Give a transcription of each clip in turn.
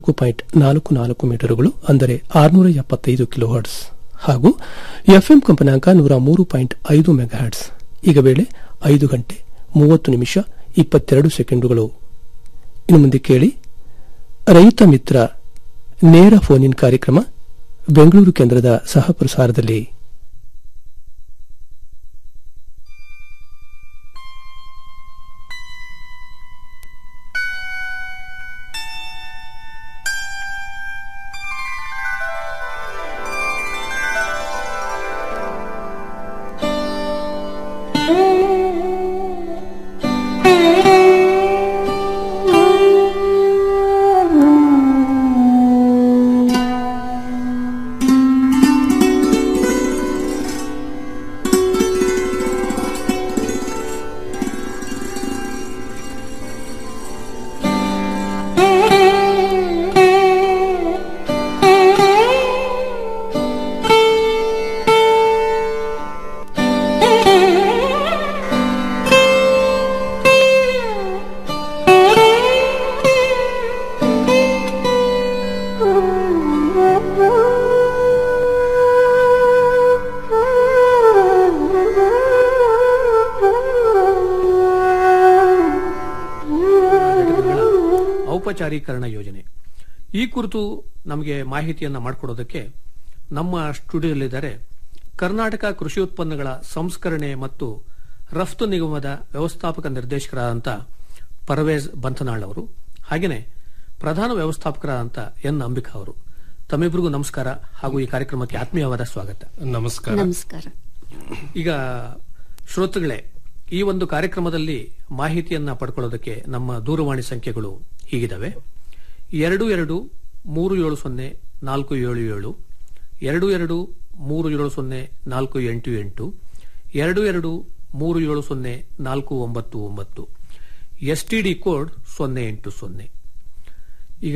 ನಾಲ್ಕು ಪಾಯಿಂಟ್ ನಾಲ್ಕು ನಾಲ್ಕು ಮೀಟರ್ಗಳು ಅಂದರೆ ಆರುನೂರ ಎಪ್ಪತ್ತೈದು ಕಿಲೋಹರ್ಟ್ಸ್ ಹಾಗೂ ಎಫ್ಎಂ ಕಂಪನಾಂಕ ನೂರ ಮೂರು ಪಾಯಿಂಟ್ ಐದು ಮೆಗಾಹರ್ಟ್ಸ್ ಈಗ ವೇಳೆ ಐದು ಗಂಟೆ ಮೂವತ್ತು ನಿಮಿಷ ಇಪ್ಪತ್ತೆರಡು ಸೆಕೆಂಡುಗಳು ಇನ್ನು ಮುಂದೆ ಕೇಳಿ ರೈತ ಮಿತ್ರ ನೇರ ಫೋನ್ ಇನ್ ಕಾರ್ಯಕ್ರಮ ಬೆಂಗಳೂರು ಕೇಂದ್ರದ ಸಹ ಪ್ರಸಾರದಲ್ಲಿ ಘಟಕಗಳ ಔಪಚಾರೀಕರಣ ಯೋಜನೆ ಈ ಕುರಿತು ನಮಗೆ ಮಾಹಿತಿಯನ್ನ ಮಾಡಿಕೊಡೋದಕ್ಕೆ ನಮ್ಮ ಸ್ಟುಡಿಯೋದಲ್ಲಿದ್ದಾರೆ ಕರ್ನಾಟಕ ಕೃಷಿ ಉತ್ಪನ್ನಗಳ ಸಂಸ್ಕರಣೆ ಮತ್ತು ರಫ್ತು ನಿಗಮದ ವ್ಯವಸ್ಥಾಪಕ ನಿರ್ದೇಶಕರಾದಂಥ ಪರ್ವೇಜ್ ಬಂಥನಾಳ್ ಅವರು ಹಾಗೆಯೇ ಪ್ರಧಾನ ವ್ಯವಸ್ಥಾಪಕರಾದಂಥ ಎನ್ ಅಂಬಿಕಾ ಅವರು ತಮ್ಮಿಬ್ಬರಿಗೂ ನಮಸ್ಕಾರ ಹಾಗೂ ಈ ಕಾರ್ಯಕ್ರಮಕ್ಕೆ ಆತ್ಮೀಯವಾದ ಸ್ವಾಗತ ನಮಸ್ಕಾರ ನಮಸ್ಕಾರ ಈಗ ಶ್ರೋತೃಗಳೇ ಈ ಒಂದು ಕಾರ್ಯಕ್ರಮದಲ್ಲಿ ಮಾಹಿತಿಯನ್ನ ಪಡ್ಕೊಳ್ಳೋದಕ್ಕೆ ನಮ್ಮ ದೂರವಾಣಿ ಸಂಖ್ಯೆಗಳು ಹೀಗಿದಾವೆ ಎರಡು ಎರಡು ಮೂರು ಏಳು ಸೊನ್ನೆ ನಾಲ್ಕು ಏಳು ಏಳು ಎರಡು ಎರಡು ಮೂರು ಏಳು ಸೊನ್ನೆ ನಾಲ್ಕು ಎಂಟು ಎಂಟು ಎರಡು ಎರಡು ಮೂರು ಏಳು ಸೊನ್ನೆ ನಾಲ್ಕು ಒಂಬತ್ತು ಒಂಬತ್ತು ಎಸ್ಟಿಡಿ ಕೋಡ್ ಸೊನ್ನೆ ಎಂಟು ಸೊನ್ನೆ ಈಗ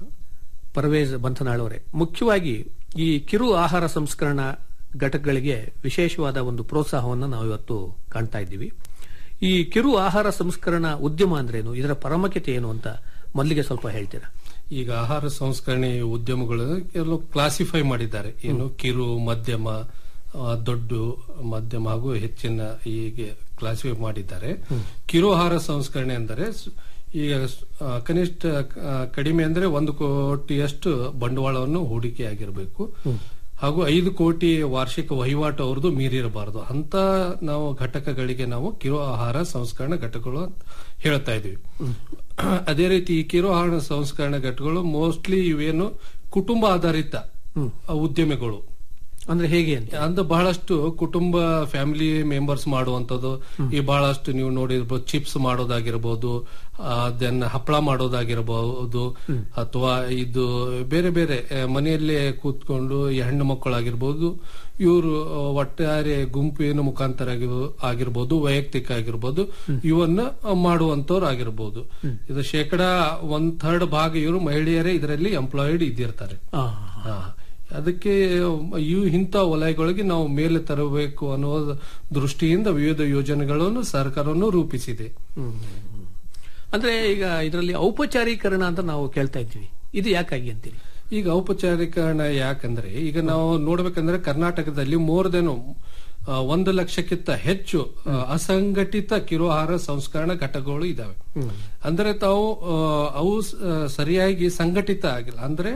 ಪರ್ವೇಜ್ ಬಂಥನಾಳ್ ಅವರೇ ಮುಖ್ಯವಾಗಿ ಈ ಕಿರು ಆಹಾರ ಸಂಸ್ಕರಣಾ ಘಟಕಗಳಿಗೆ ವಿಶೇಷವಾದ ಒಂದು ಪ್ರೋತ್ಸಾಹವನ್ನು ನಾವು ಇವತ್ತು ಕಾಣ್ತಾ ಇದ್ದೀವಿ ಈ ಕಿರು ಆಹಾರ ಸಂಸ್ಕರಣಾ ಉದ್ಯಮ ಅಂದ್ರೇನು ಇದರ ಪರಮಕ್ಯತೆ ಏನು ಅಂತ ಮೊದಲಿಗೆ ಸ್ವಲ್ಪ ಹೇಳ್ತೀರಾ ಈಗ ಆಹಾರ ಸಂಸ್ಕರಣೆ ಉದ್ಯಮಗಳು ಕೆಲವು ಕ್ಲಾಸಿಫೈ ಮಾಡಿದ್ದಾರೆ ಏನು ಕಿರು ಮಧ್ಯಮ ಆ, ದೊಡ್ಡ ಮಧ್ಯಮ ಹಾಗೂ ಹೆಚ್ಚಿನ ಹೀಗೆ ಕ್ಲಾಸಿಫೈ ಮಾಡಿದ್ದಾರೆ ಕಿರು ಆಹಾರ ಸಂಸ್ಕರಣೆ ಅಂದರೆ ಸ್- ಈಗ ಸ್- ಆ, ಕನಿಷ್ಠ ಆ, ಕಡಿಮೆ ಅಂದ್ರೆ ಒಂದು ಕೋಟಿಯಷ್ಟು ಬಂಡವಾಳವನ್ನು ಹೂಡಿಕೆ ಆಗಿರಬೇಕು ಹಾಗೂ ಐದು ಕೋಟಿ ವಾರ್ಷಿಕ ವಹಿವಾಟು ಅವ್ರದ್ದು ಮೀರಿರಬಾರದು ಅಂತ ನಾವು ಘಟಕಗಳಿಗೆ ನಾವು ಕಿರು ಆಹಾರ ಸಂಸ್ಕರಣಾ ಘಟಕಗಳು ಅಂತ ಹೇಳ್ತಾ ಇದೀವಿ ಅದೇ ರೀತಿ ಈ ಕಿರು ಆಹಾರ ಸಂಸ್ಕರಣಾ ಘಟಕಗಳು ಮೋಸ್ಟ್ಲಿ ಇವೇನು ಕುಟುಂಬ ಆಧಾರಿತ ಉದ್ಯಮಿಗಳು ಅಂದ್ರೆ ಹೇಗೆ ಅಂತ ಅಂದ್ರೆ ಬಹಳಷ್ಟು ಕುಟುಂಬ ಫ್ಯಾಮಿಲಿ ಮೆಂಬರ್ಸ್ ಮಾಡುವಂತದ್ದು ಈ ಬಹಳಷ್ಟು ನೀವು ನೋಡಿರ್ಬೋದು ಚಿಪ್ಸ್ ಮಾಡೋದಾಗಿರ್ಬೋದು ದೆನ್ ಹಪ್ಪಳ ಮಾಡೋದಾಗಿರಬಹುದು ಅಥವಾ ಇದು ಬೇರೆ ಬೇರೆ ಆ, ಮನೆಯಲ್ಲೇ ಕೂತ್ಕೊಂಡು ಈ ಹೆಣ್ಣು ಮಕ್ಕಳಾಗಿರ್ಬೋದು ಇವರು ಒಟ್ಟಾರೆ ಗುಂಪಿನ ಮುಖಾಂತರ ಆಗಿರ್ಬೋ- ಆಗಿರ್ಬೋದು ವೈಯಕ್ತಿಕ ಆಗಿರ್ಬೋದು ಇವನ್ನ ಮಾಡುವಂತವ್ರು ಆಗಿರ್ಬೋದು ಇದು ಶೇಕಡ ಒನ್ ಥರ್ಡ್ ಭಾಗ ಇವರು ಮಹಿಳೆಯರೇ ಇದರಲ್ಲಿ ಎಂಪ್ಲಾಯ್ಡ್ ಇದ್ದಿರ್ತಾರೆ ಆ, ಹಾ. ಅದಕ್ಕೆ ಇವು ಇಂಥ ವಲಯಗಳಿಗೆ ನಾವು ಮೇಲೆ ತರಬೇಕು ಅನ್ನೋ ದೃಷ್ಟಿಯಿಂದ ವಿವಿಧ ಯೋಜನೆಗಳನ್ನು ಸರ್ಕಾರವನ್ನು ರೂಪಿಸಿದೆ ಹ್ಮ್, ಹ್ಮ್, ಹ್ಮ್. ಅಂದ್ರೆ ಈಗ ಇದರಲ್ಲಿ ಔಪಚಾರೀಕರಣ ಅಂತ ನಾವು ಕೇಳ್ತಾ ಇದ್ವಿ ಇದು ಯಾಕಾಗಿ ಅಂತೀರಿ ಈಗ ಔಪಚಾರೀಕರಣ ಯಾಕಂದ್ರೆ ಈಗ ನಾವು ನೋಡ್ಬೇಕಂದ್ರೆ ಕರ್ನಾಟಕದಲ್ಲಿ ಮೋರ್ ದೆನ್ ಒಂದು ಲಕ್ಷಕ್ಕಿಂತ ಹೆಚ್ಚು ಆ, ಅಸಂಘಟಿತ ಕಿರುಆಹಾರ ಸಂಸ್ಕರಣಾ ಘಟಕಗಳು ಇದಾವೆ ಅಂದ್ರೆ ತಾವು ಆ, ಅವು ಸ- ಆ, ಸರಿಯಾಗಿ ಸಂಘಟಿತ ಆಗಿಲ್ಲ ಅಂದ್ರೆ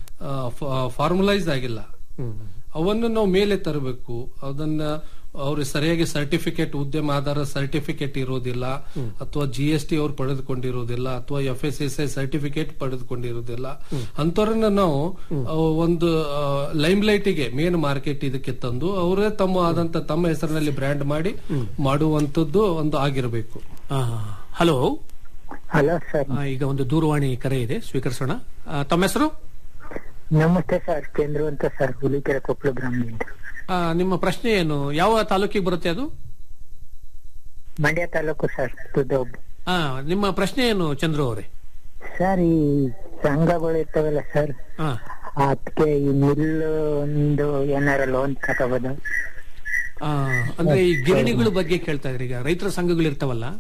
ಫಾರ್ಮಲೈಸ್ ಆಗಿಲ್ಲ ಅವನ್ನು ನಾವು ಮೇಲೆ ತರಬೇಕು ಅದನ್ನ ಅವ್ರಿಗೆ ಸರಿಯಾಗಿ ಸರ್ಟಿಫಿಕೇಟ್ ಉದ್ಯಮ ಆಧಾರ ಸರ್ಟಿಫಿಕೇಟ್ ಇರೋದಿಲ್ಲ ಅಥವಾ ಜಿ ಎಸ್ ಟಿ ಅವ್ರು ಪಡೆದುಕೊಂಡಿರೋದಿಲ್ಲ ಅಥವಾ F S S I certificate ಪಡೆದುಕೊಂಡಿರೋದಿಲ್ಲ ಅಂತವ್ರನ್ನ ನಾವು ಆ, ಒಂದು ಲೈಮ್ ಲೈಟಿಗೆ ಮೇನ್ ಮಾರ್ಕೆಟ್ ಇದಕ್ಕೆ ತಂದು ಅವರೇ ತಮ್ಮ ಆದಂತ ತಮ್ಮ ಹೆಸರಿನಲ್ಲಿ ಬ್ರ್ಯಾಂಡ್ ಮಾಡಿ ಮಾಡುವಂತದ್ದು ಒಂದು ಆಗಿರಬೇಕು ಹಲೋ ಹಲೋ ಸರ್ ಈಗ ಒಂದು ದೂರವಾಣಿ ಕರೆ ಇದೆ ಸ್ವೀಕರಿಸೋಣ ಆ, ತಮ್ಮ ಹೆಸರು ನಮಸ್ತೆ ಸರ್ ಚಂದ್ರು ಅಂತ ಸರ್ ಹುಲಿಕೆರೆ ಕೊಪ್ಪಳ ಗ್ರಾಮದಿಂದ ಆ, ನಿಮ್ಮ ಪ್ರಶ್ನೆ ಏನು ಯಾವ ತಾಲೂಕಿಗೆ ಬರುತ್ತೆ ಅದು ಮಂಡ್ಯ ತಾಲೂಕು ಸರ್ ತುದೋಬ್ ಆ, ನಿಮ್ಮ ಪ್ರಶ್ನೆ ಏನು ಚಂದ್ರು ಅವರೇ ಸರ್ ಈ ಸಂಘಗಳು ಇರ್ತಾವಲ್ಲ ಸರ್ ಆ, ಅದಕ್ಕೆ ಈ ಮಿಲ್ ಒಂದು ಏನಾರ ಲೋನ್ ತಗೋಬೋದು ಆ, ಅಂದ್ರೆ ಈ ಗಿರಣಿಗಳ ಬಗ್ಗೆ ಕೇಳ್ತಾ ಇದ್ರಿ ಈಗ ರೈತರ ಸಂಘಗಳು ಇರ್ತಾವಲ್ಲ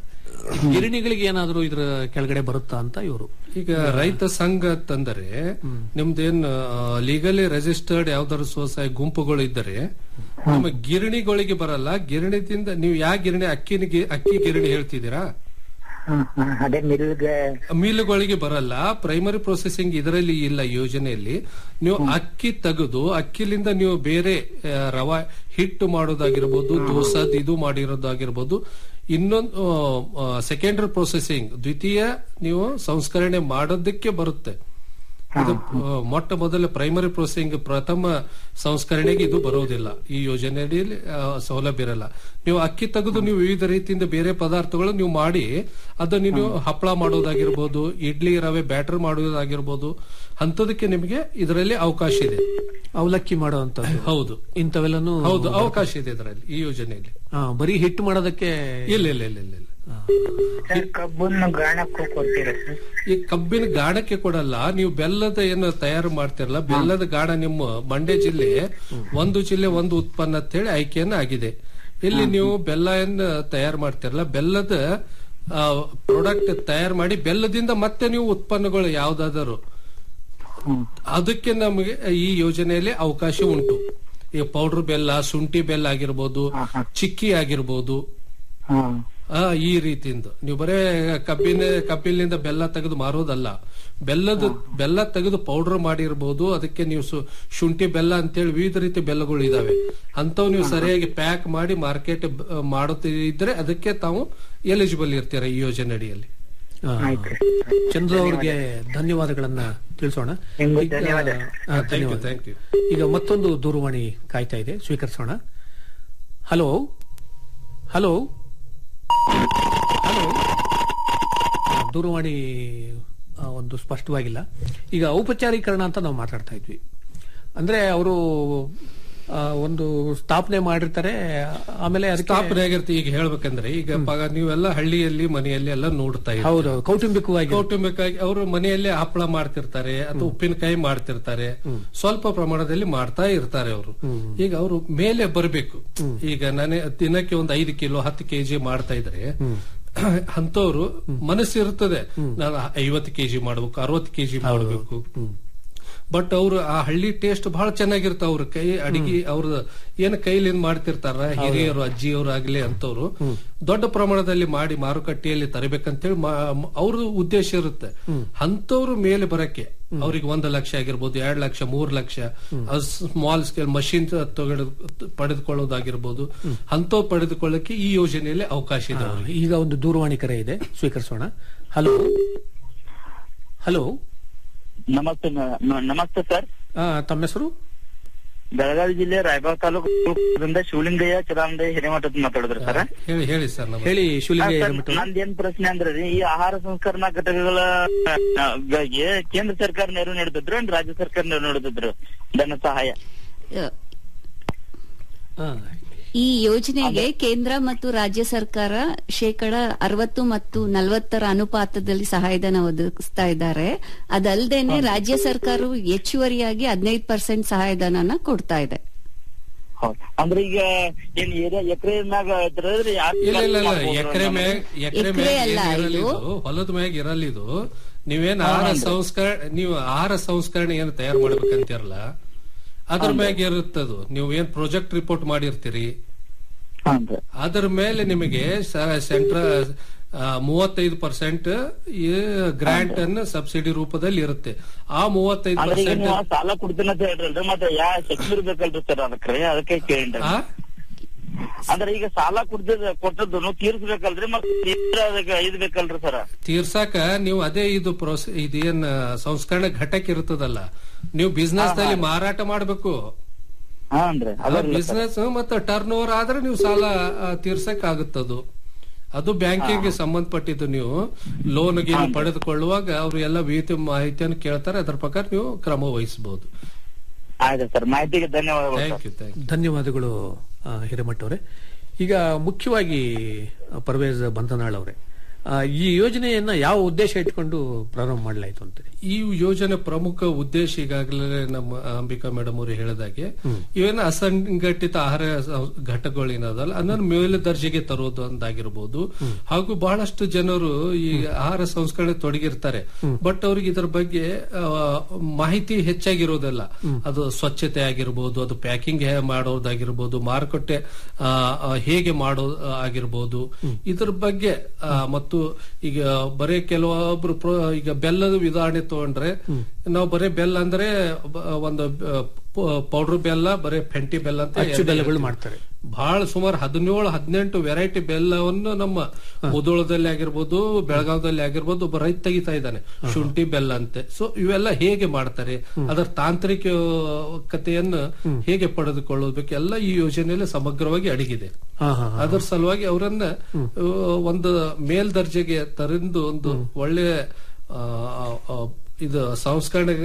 ಗಿರಣಿಗಳಿಗೆ ಏನಾದರೂ ಇದ್ರ ಕೆಳಗಡೆ ಬರುತ್ತಾ ಅಂತ ಇವರು ಈಗ ರೈತ ಸಂಘ ಅಂತಂದರೆ ನಿಮ್ದೇನ್ ಲೀಗಲಿ ರಿಜಿಸ್ಟರ್ಡ್ ಯಾವ್ದಾದ್ರು ಸ್ವಸಹಾಯ ಗುಂಪುಗಳು ಇದ್ದರೆ ನಿಮ್ಮ ಗಿರಣಿಗಳಿಗೆ ಬರಲ್ಲ ಗಿರಣಿದಿಂದ ನೀವು ಯಾವ ಗಿರಣಿ ಅಕ್ಕಿನಿಗೆ ಅಕ್ಕಿ ಗಿರಣಿ ಹೇಳ್ತಿದ್ದೀರಾ ಹಾ, ಹಾ, ಅದೇ ಮಿಲ್ಗೆ ಮಿಲ್ಗಳಿಗೆ ಬರಲ್ಲ ಪ್ರೈಮರಿ ಪ್ರೊಸೆಸಿಂಗ್ ಇದರಲ್ಲಿ ಇಲ್ಲ ಯೋಜನೆಯಲ್ಲಿ ನೀವು ಅಕ್ಕಿ ತೆಗೆದು ಅಕ್ಕಿಲಿಂದ ನೀವು ಬೇರೆ ಆ, ರವಾ ಹಿಟ್ಟು ಮಾಡೋದಾಗಿರ್ಬೋದು ದೋಸದ್ ಇದು ಮಾಡಿರೋದಾಗಿರ್ಬೋದು ಇನ್ನೊಂದು ಸೆಕೆಂಡರಿ ಪ್ರೊಸೆಸಿಂಗ್ ದ್ವಿತೀಯ ನೀವು ಸಂಸ್ಕರಣೆ ಮಾಡೋದಕ್ಕೆ ಬರುತ್ತೆ ಇದು ಆ, ಮೊಟ್ಟ ಮೊದಲ ಪ್ರೈಮರಿ ಪ್ರೊಸೆಸಿಂಗ್ ಪ್ರಥಮ ಸಂಸ್ಕರಣೆಗೆ ಇದು ಬರೋದಿಲ್ಲ ಈ ಯೋಜನೆಯಲ್ಲಿ ಆ, ಸೌಲಭ್ಯ ಇರಲ್ಲ ನೀವು ಅಕ್ಕಿ ತೆಗೆದು ನೀವು ವಿವಿಧ ರೀತಿಯಿಂದ ಬೇರೆ ಪದಾರ್ಥಗಳು ನೀವು ಮಾಡಿ ಅದನ್ನು ನೀವು ಹಪ್ಪಳ ಮಾಡೋದಾಗಿರ್ಬೋದು ಇಡ್ಲಿ ರವೆ ಬ್ಯಾಟರ್ ಮಾಡೋದಾಗಿರ್ಬೋದು ಅಂತದಕ್ಕೆ ನಿಮಗೆ ಇದರಲ್ಲಿ ಅವಕಾಶ ಇದೆ ಅವಲಕ್ಕಿ ಮಾಡುವಂತದ್ದು ಹೌದು ಇಂಥವೆಲ್ಲನೂ ಹೌದು ಅವಕಾಶ ಇದೆ ಇದರಲ್ಲಿ ಈ ಯೋಜನೆಯಲ್ಲಿ ಆ, ಬರೀ ಹಿಟ್ಟು ಮಾಡೋದಕ್ಕೆ ಇಲ್ಲ ಇಲ್ಲ ಇಲ್ಲ ಇಲ್ಲ ಇಲ್ಲ ಸರ್ ಕಬ್ಬನ್ನು ಗಾಣಕ್ಕೂ ಕೊಡ್ತೀರಾ ಸರ್ ಈ ಕಬ್ಬಿನ ಗಾಣಕ್ಕೆ ಕೊಡಲ್ಲ ನೀವು ಬೆಲ್ಲದ ಏನು ತಯಾರು ಮಾಡ್ತಿರಲ್ಲ ಬೆಲ್ಲದ ಗಾಣ ನಿಮ್ಮ ಮಂಡ್ಯ ಜಿಲ್ಲೆ ಒಂದು ಜಿಲ್ಲೆ ಒಂದು ಉತ್ಪನ್ನ ಅಂತ ಹೇಳಿ ಆಯ್ಕೆಯನ್ನ ಆಗಿದೆ ಇಲ್ಲಿ ನೀವು ಬೆಲ್ಲ ಏನ್ ತಯಾರು ಮಾಡ್ತಿರಲ್ಲ ಬೆಲ್ಲದ ಪ್ರಾಡಕ್ಟ್ ತಯಾರು ಮಾಡಿ ಬೆಲ್ಲದಿಂದ ಮತ್ತೆ ನೀವು ಉತ್ಪನ್ನಗಳು ಯಾವ್ದಾದರೂ ಅದಕ್ಕೆ ನಮಗೆ ಈ ಯೋಜನೆಯಲ್ಲಿ ಅವಕಾಶ ಉಂಟು ಈ ಪೌಡರ್ ಬೆಲ್ಲ ಶುಂಠಿ ಬೆಲ್ಲ ಆಗಿರ್ಬೋದು ಚಿಕ್ಕಿ ಆಗಿರ್ಬೋದು ಹಾ ಆ ಈ ರೀತಿಯಿಂದ ನೀವು ಬರೇ ಕಬ್ಬಿನ ಕಬ್ಬಿನಿಂದ ಬೆಲ್ಲ ತೆಗೆದು ಮಾರೋದಲ್ಲ ಬೆಲ್ಲದ ಬೆಲ್ಲ ತೆಗೆದು ಪೌಡರ್ ಮಾಡಿರ್ಬೋದು ಅದಕ್ಕೆ ನೀವು ಸು- ಶುಂಠಿ ಬೆಲ್ಲ ಅಂತೇಳಿ ವಿವಿಧ ರೀತಿ ಬೆಲ್ಲಗಳು ಇದಾವೆ ಅಂತವ್ ನೀವು ಸರಿಯಾಗಿ ಪ್ಯಾಕ್ ಮಾಡಿ ಮಾರ್ಕೆಟ್ ಮಾಡುತ್ತಿದ್ರೆ ಅದಕ್ಕೆ ತಾವು ಎಲಿಜಿಬಲ್ ಇರ್ತೀರ ಈ ಯೋಜನೆ ಅಡಿಯಲ್ಲಿ ಆ, ಆಯ್ತು ಚಂದ್ರು ಅವರಿಗೆ ಧನ್ಯವಾದಗಳನ್ನ ತಿಳಿಸೋಣ ನಿಮ್ಗೂ ಈಗ- ಧನ್ಯವಾದ. ಆ, ಥ್ಯಾಂಕ್ ಯು ಧನ್ಯವಾದ ಥ್ಯಾಂಕ್ ಯು ಈಗ ಮತ್ತೊಂದು ದೂರವಾಣಿ ಕಾಯ್ತಾ ಇದೆ ಸ್ವೀಕರಿಸೋಣ ಹಲೋ ಹಲೋ ಹಲೋ ಆ, ದೂರವಾಣಿ ಆ, ಒಂದು ಸ್ಪಷ್ಟವಾಗಿಲ್ಲ ಈಗ ಔಪಚಾರೀಕರಣ ಅಂತ ನಾವು ಮಾತಾಡ್ತಾ ಇದ್ವಿ ಅಂದ್ರೆ ಅವರು ಒಂದು ಸ್ಥಾಪನೆ ಮಾಡಿರ್ತಾರೆ ಆಮೇಲೆ ಅದಕ್ಕೆ ಸ್ಥಾಪನೆ ಆಗಿರುತ್ತೆ ಈಗ ಹೇಳ್ಬೇಕಂದ್ರೆ ಈಗ ಪ- ನೀವೆಲ್ಲ ಹಳ್ಳಿಯಲ್ಲಿ ಮನೆಯಲ್ಲಿ ಎಲ್ಲ ನೋಡ್ತಾ ಇದ್ದೀರಿ ಹೌದು ಕೌಟುಂಬಿಕವಾಗಿ ಕೌಟುಂಬಿಕವಾಗಿ ಅವರು ಮನೆಯಲ್ಲೇ ಹಪ್ಪಳ ಮಾಡ್ತಿರ್ತಾರೆ ಅಥವಾ ಉಪ್ಪಿನಕಾಯಿ ಮಾಡ್ತಿರ್ತಾರೆ ಸ್ವಲ್ಪ ಪ್ರಮಾಣದಲ್ಲಿ ಮಾಡ್ತಾ ಇರ್ತಾರೆ ಅವರು ಈಗ ಅವರು ಮೇಲೆ ಬರಬೇಕು ಈಗ ನಾನೇ ದಿನಕ್ಕೆ ಒಂದು ಐದು ಕಿಲೋ ಹತ್ತು ಕೆಜಿ ಮಾಡ್ತಾ ಇದ್ರೆ ಅಂತವ್ರು ಮನಸ್ಸಿರ್ತದೆ ನಾನು ಐವತ್ತು ಕೆಜಿ ಮಾಡ್ಬೇಕು ಅರವತ್ತು ಕೆಜಿ ಮಾಡ್ಬೇಕು ಬಟ್ ಅವ್ರು ಆ ಹಳ್ಳಿ ಟೇಸ್ಟ್ ಬಹಳ ಚೆನ್ನಾಗಿರ್ತಾವ ಅವ್ರ ಕೈ ಅಡಿಗೆ ಅವ್ರ ಏನ್ ಕೈಲಿಂದ ಮಾಡ್ತಿರ್ತಾರ ಹಿರಿಯರು ಅಜ್ಜಿಯವರು ಆಗ್ಲಿ ಅಂತವ್ರು ದೊಡ್ಡ ಪ್ರಮಾಣದಲ್ಲಿ ಮಾಡಿ ಮಾರುಕಟ್ಟೆಯಲ್ಲಿ ತರಬೇಕಂತೇಳಿ ಅವ್ರ ಉದ್ದೇಶ ಇರುತ್ತೆ ಅಂತವ್ರು ಮೇಲೆ ಬರಕ್ಕೆ ಅವ್ರಿಗೆ ಒಂದು ಲಕ್ಷ ಆಗಿರ್ಬೋದು ಎರಡ್ ಲಕ್ಷ ಮೂರ್ ಲಕ್ಷ ಸ್ಮಾಲ್ ಸ್ಕೇಲ್ ಮಷಿನ್ ತಗೊಂಡು ಪಡೆದುಕೊಳ್ಳೋದಾಗಿರ್ಬೋದು ಅಂತವ್ ಪಡೆದುಕೊಳ್ಳಕ್ಕೆ ಈ ಯೋಜನೆಯಲ್ಲಿ ಅವಕಾಶ ಇದೆ ಅವ್ರಿಗೆ ಈಗ ಒಂದು ದೂರವಾಣಿ ಕರೆ ಇದೆ ಸ್ವೀಕರಿಸೋಣ ಹಲೋ ಹಲೋ ನಮಸ್ತೆ ನ- ನ- ನಮಸ್ತೆ ಸರ್ ತಮ್ಮ ಹೆಸರು ಬೆಳಗಾವಿ ಜಿಲ್ಲೆ ರಾಯಬಾಗ್ ತಾಲೂಕು ಶಿವಲಿಂಗಯ್ಯ ಚಿರಾಮದಯ್ಯ ಹಿರೇಮಠದ ಮಾತಾಡಿದ್ರು ಸರ್ ಹೇಳಿ ಹೇಳಿ ಸರ್ ನಮಸ್ತೆ ಹೇಳಿ ಶಿವಲಿಂಗ ನಂದೇನ್ ಪ್ರಶ್ನೆ ಅಂದ್ರೆ ರೀ ಈ ಆಹಾರ ಸಂಸ್ಕರಣಾ ಘಟಕಗಳ ಆ, ಗಳಿಗೆ ಕೇಂದ್ರ ಸರ್ಕಾರ ನೆರವು ನೀಡುತ್ತಿದ್ರು ಅಂಡ್ ರಾಜ್ಯ ಸರ್ಕಾರ ನೆರವು ನೀಡುತ್ತಿದ್ರು ಧನ ಸಹಾಯ ಈ ಯೋಜನೆಗೆ ಕೇಂದ್ರ ಮತ್ತು ರಾಜ್ಯ ಸರ್ಕಾರ ಶೇಕಡ ಅರವತ್ತು ಮತ್ತು ನಲವತ್ತರ ಅನುಪಾತದಲ್ಲಿ ಸಹಾಯಧನ ಒದಗಿಸ್ತಾ ಇದ್ದಾರೆ ಅದಲ್ಲದೇನೆ ರಾಜ್ಯ ಸರ್ಕಾರವು ಹೆಚ್ಚುವರಿಯಾಗಿ ಹದಿನೈದು ಪರ್ಸೆಂಟ್ ಸಹಾಯಧನನ ಕೊಡ್ತಾ ಇದೆ ಹೌದ್. ಅಂದ್ರೆ ಈಗ ಏನ್ ಏರಿಯಾ ಎಕರೆ ಮ್ಯಾಗ ಐತ್ರಿ ಯಾರ್ ಇಲ್ಲ ಇಲ್ಲ ಇಲ್ಲ ಮಾಡ್ಬೋದು ಎಕರೆ ಅನ್ನೋದು? ಮ್ಯಾಗ ಎಕರೆ ಎಕ್ರೆ ಮ್ಯಾಗ ಅಲ್ಲ ಏನ್ ಇರಲ್ಲ ಇದು. ಇದು ಹೊಲದ ಮ್ಯಾಗ ಇರಲ್ಲ ಇದು ನೀವೇನ್ ಆಹಾರ ಸಂಸ್ಕರ ನೀವು ಆಹಾರ ಸಂಸ್ಕರಣೆ ಏನು ತಯಾರು ಮಾಡ್ಬೇಕಂತಿರಲ್ಲ ಅದ್ರ ಮ್ಯಾಗ ಇರುತ್ತದು ನೀವು ಏನ್ ಪ್ರಾಜೆಕ್ಟ್ ರಿಪೋರ್ಟ್ ಮಾಡಿರ್ತೀರಿ ಹಾನ್ರಿ. ಅದ್ರ ಮೇಲೆ ನಿಮಗೆ ಸೆಂಟ್ರಲ್ ಮೂವತ್ತೈದು ಪರ್ಸೆಂಟ್ ಈ ಗ್ರಾಂಟ್ ಅನ್ನು ಸಬ್ಸಿಡಿ ರೂಪದಲ್ಲಿ ಇರುತ್ತೆ ಆ ಮೂವತ್ತೈದು ಅಂದ್ರೆ ಈಗ ಪರ್ಸೆಂಟ್ ನೀವು ಸಾಲ ಕೊಡ್ತೀನಿ ಅಂತ ಹೇಳ್ರಲ್ರಿ ಮತ್ತೆ ಯಾ ಶಕ್ತಿ ಇರ್ಬೇಕಲ್ರಿ ಸರ್ ಅದಕ್ಕೆ ಅದಕ್ಕೆ ಕೇಳಿನ್ರಿ ಅಂದ್ರೆ ಈಗ ಸಾಲ ಕೊಡ್ತಿದ್ ಕೊಟ್ಟದ್ದು ತೀರ್ಸ್ಬೇಕಲ್ರಿ ಮತ್ತೆ ಅದಕ್ಕೆ ಇದ್ ಬೇಕಲ್ರಿ ಸರ್ ತೀರ್ಸಾಕ ನೀವು ಅದೇ ಇದು ಪ್ರೋಸ್ ಇದೇನ್ ಸಂಸ್ಕರಣೆ ಘಟಕ ಇರ್ತದಲ್ಲ ನೀವು ಬಿಸ್ನೆಸ್ ನಲ್ಲಿ ಮಾರಾಟ ಮಾಡ್ಬೇಕು ಹಾನ್ರಿ ಅದರ್ಲಿ ಸರ್. ಬಿಸ್ನೆಸ್ ಮತ್ತೆ ಟರ್ನ್ ಓವರ್ ಆದ್ರೆ ನೀವು ಸಾಲ ಆ, ತೀರ್ಸಕ್ ಆಗುತ್ತದು ಅದು ಬ್ಯಾಂಕಿಗೆ ಸಂಬಂಧಪಟ್ಟಿದ್ದು ನೀವು ಲೋನ್ ಗೀನ್ ಪಡೆದುಕೊಳ್ಳುವಾಗ ಅವರು ಎಲ್ಲ ವಿವಿಧ ಮಾಹಿತಿಯನ್ನು ಕೇಳ್ತಾರೆ ಅದರ ಪ್ರಕಾರ ನೀವು ಕ್ರಮ ವಹಿಸಬಹುದು ಆಯ್ತು ಸರ್ ಮಾಹಿತಿಗೆ ಧನ್ಯವಾದಗಳು sir thank you thank you ಧನ್ಯವಾದಗಳು ಆ, ಹಿರೇಮಠ ಅವರೇ ಈಗ ಮುಖ್ಯವಾಗಿ ಆ, ಪರ್ವೇಜ್ ಬಂಧನಾಳ್ ಅವರೇ ಆ, ಈ ಯೋಜನೆಯನ್ನ ಯಾವ ಉದ್ದೇಶ ಇಟ್ಕೊಂಡು ಪ್ರಾರಂಭ ಮಾಡಲಾಯಿತು ಅಂತೀರಿ ಈ ಯೋಜನೆ ಪ್ರಮುಖ ಉದ್ದೇಶ ಈಗಾಗಲೇ ನಮ್ಮ ಅಂಬಿಕಾ ಮೇಡಮ್ ಅವರು ಹೇಳಿದಾಗೆ ಇವೇನು ಅಸಂಘಟಿತ ಆಹಾರ ಸ- ಘಟಕಗಳೇನದಲ್ಲ ಅದನ್ನು ಮೇಲೆ ದರ್ಜೆಗೆ ತರೋದು ಅಂದಾಗಿರ್ಬೋದು ಹಾಗೂ ಬಹಳಷ್ಟು ಜನರು ಈ ಆಹಾರ ಸಂಸ್ಕರಣೆ ತೊಡಗಿರ್ತಾರೆ ಬಟ್ ಅವ್ರಿಗೆ ಇದರ ಬಗ್ಗೆ ಆ, ಮಾಹಿತಿ ಹೆಚ್ಚಾಗಿರೋದಿಲ್ಲ ಅದು ಸ್ವಚ್ಛತೆ ಆಗಿರ್ಬೋದು ಅದು ಪ್ಯಾಕಿಂಗ್ ಮಾಡೋದಾಗಿರ್ಬೋದು ಮಾರುಕಟ್ಟೆ ಆ, ಆ, ಹೇಗೆ ಮಾಡೋ ಆಗಿರ್ಬೋದು ಇದ್ರ ಬಗ್ಗೆ ಆ, ಮತ್ತು ಈಗ ಬರೀ ಕೆಲವೊಬ್ರು ಪ್ರೋ- ಈಗ ಬೆಲ್ಲದ ಉದಾಹರಣೆ ತಗೊಂಡ್ರೆ ನಾವು ಬರೀ ಬೆಲ್ಲ ಅಂದ್ರೆ ಬ- ಒಂದು ಪೌಡರ್ ಬೆಲ್ಲ ಬರೀ ಫೆಂಟಿ ಬೆಲ್ಲ ಅಂತ ಅಚ್ಚು ಬೆಲ್ಲಗಳು ಮಾಡ್ತಾರೆ ಬಹಳ ಸುಮಾರು ಹದಿನೇಳು ಹದಿನೆಂಟು ವೆರೈಟಿ ಬೆಲ್ಲವನ್ನು ನಮ್ಮ ಮುದೋಳದಲ್ಲಿ ಆಗಿರ್ಬೋದು ಬೆಳಗಾವದಲ್ಲಿ ಆಗಿರ್ಬೋದು ಒಬ್ಬ ರೈತ ತೆಗಿತಾ ಇದ್ದಾನೆ ಶುಂಠಿ ಬೆಲ್ಲ ಅಂತೆ ಸೊ ಇವೆಲ್ಲ ಹೇಗೆ ಮಾಡ್ತಾರೆ ಅದರ ತಾಂತ್ರಿಕತೆಯನ್ನು ಹೇಗೆ ಪಡೆದುಕೊಳ್ಳಬೇಕು ಎಲ್ಲ ಈ ಯೋಜನೆಯಲ್ಲಿ ಸಮಗ್ರವಾಗಿ ಅಡಗಿದೆ ಹಾ ಹಾ ಅದರ ಸಲುವಾಗಿ ಅವರನ್ನ ಆ, ಒಂದು ಮೇಲ್ದರ್ಜೆಗೆ ತರಿಂದ ಒಂದು ಒಳ್ಳೆ ಆ, ಆ, ಇದು ಸಂಸ್ಕರಣೆ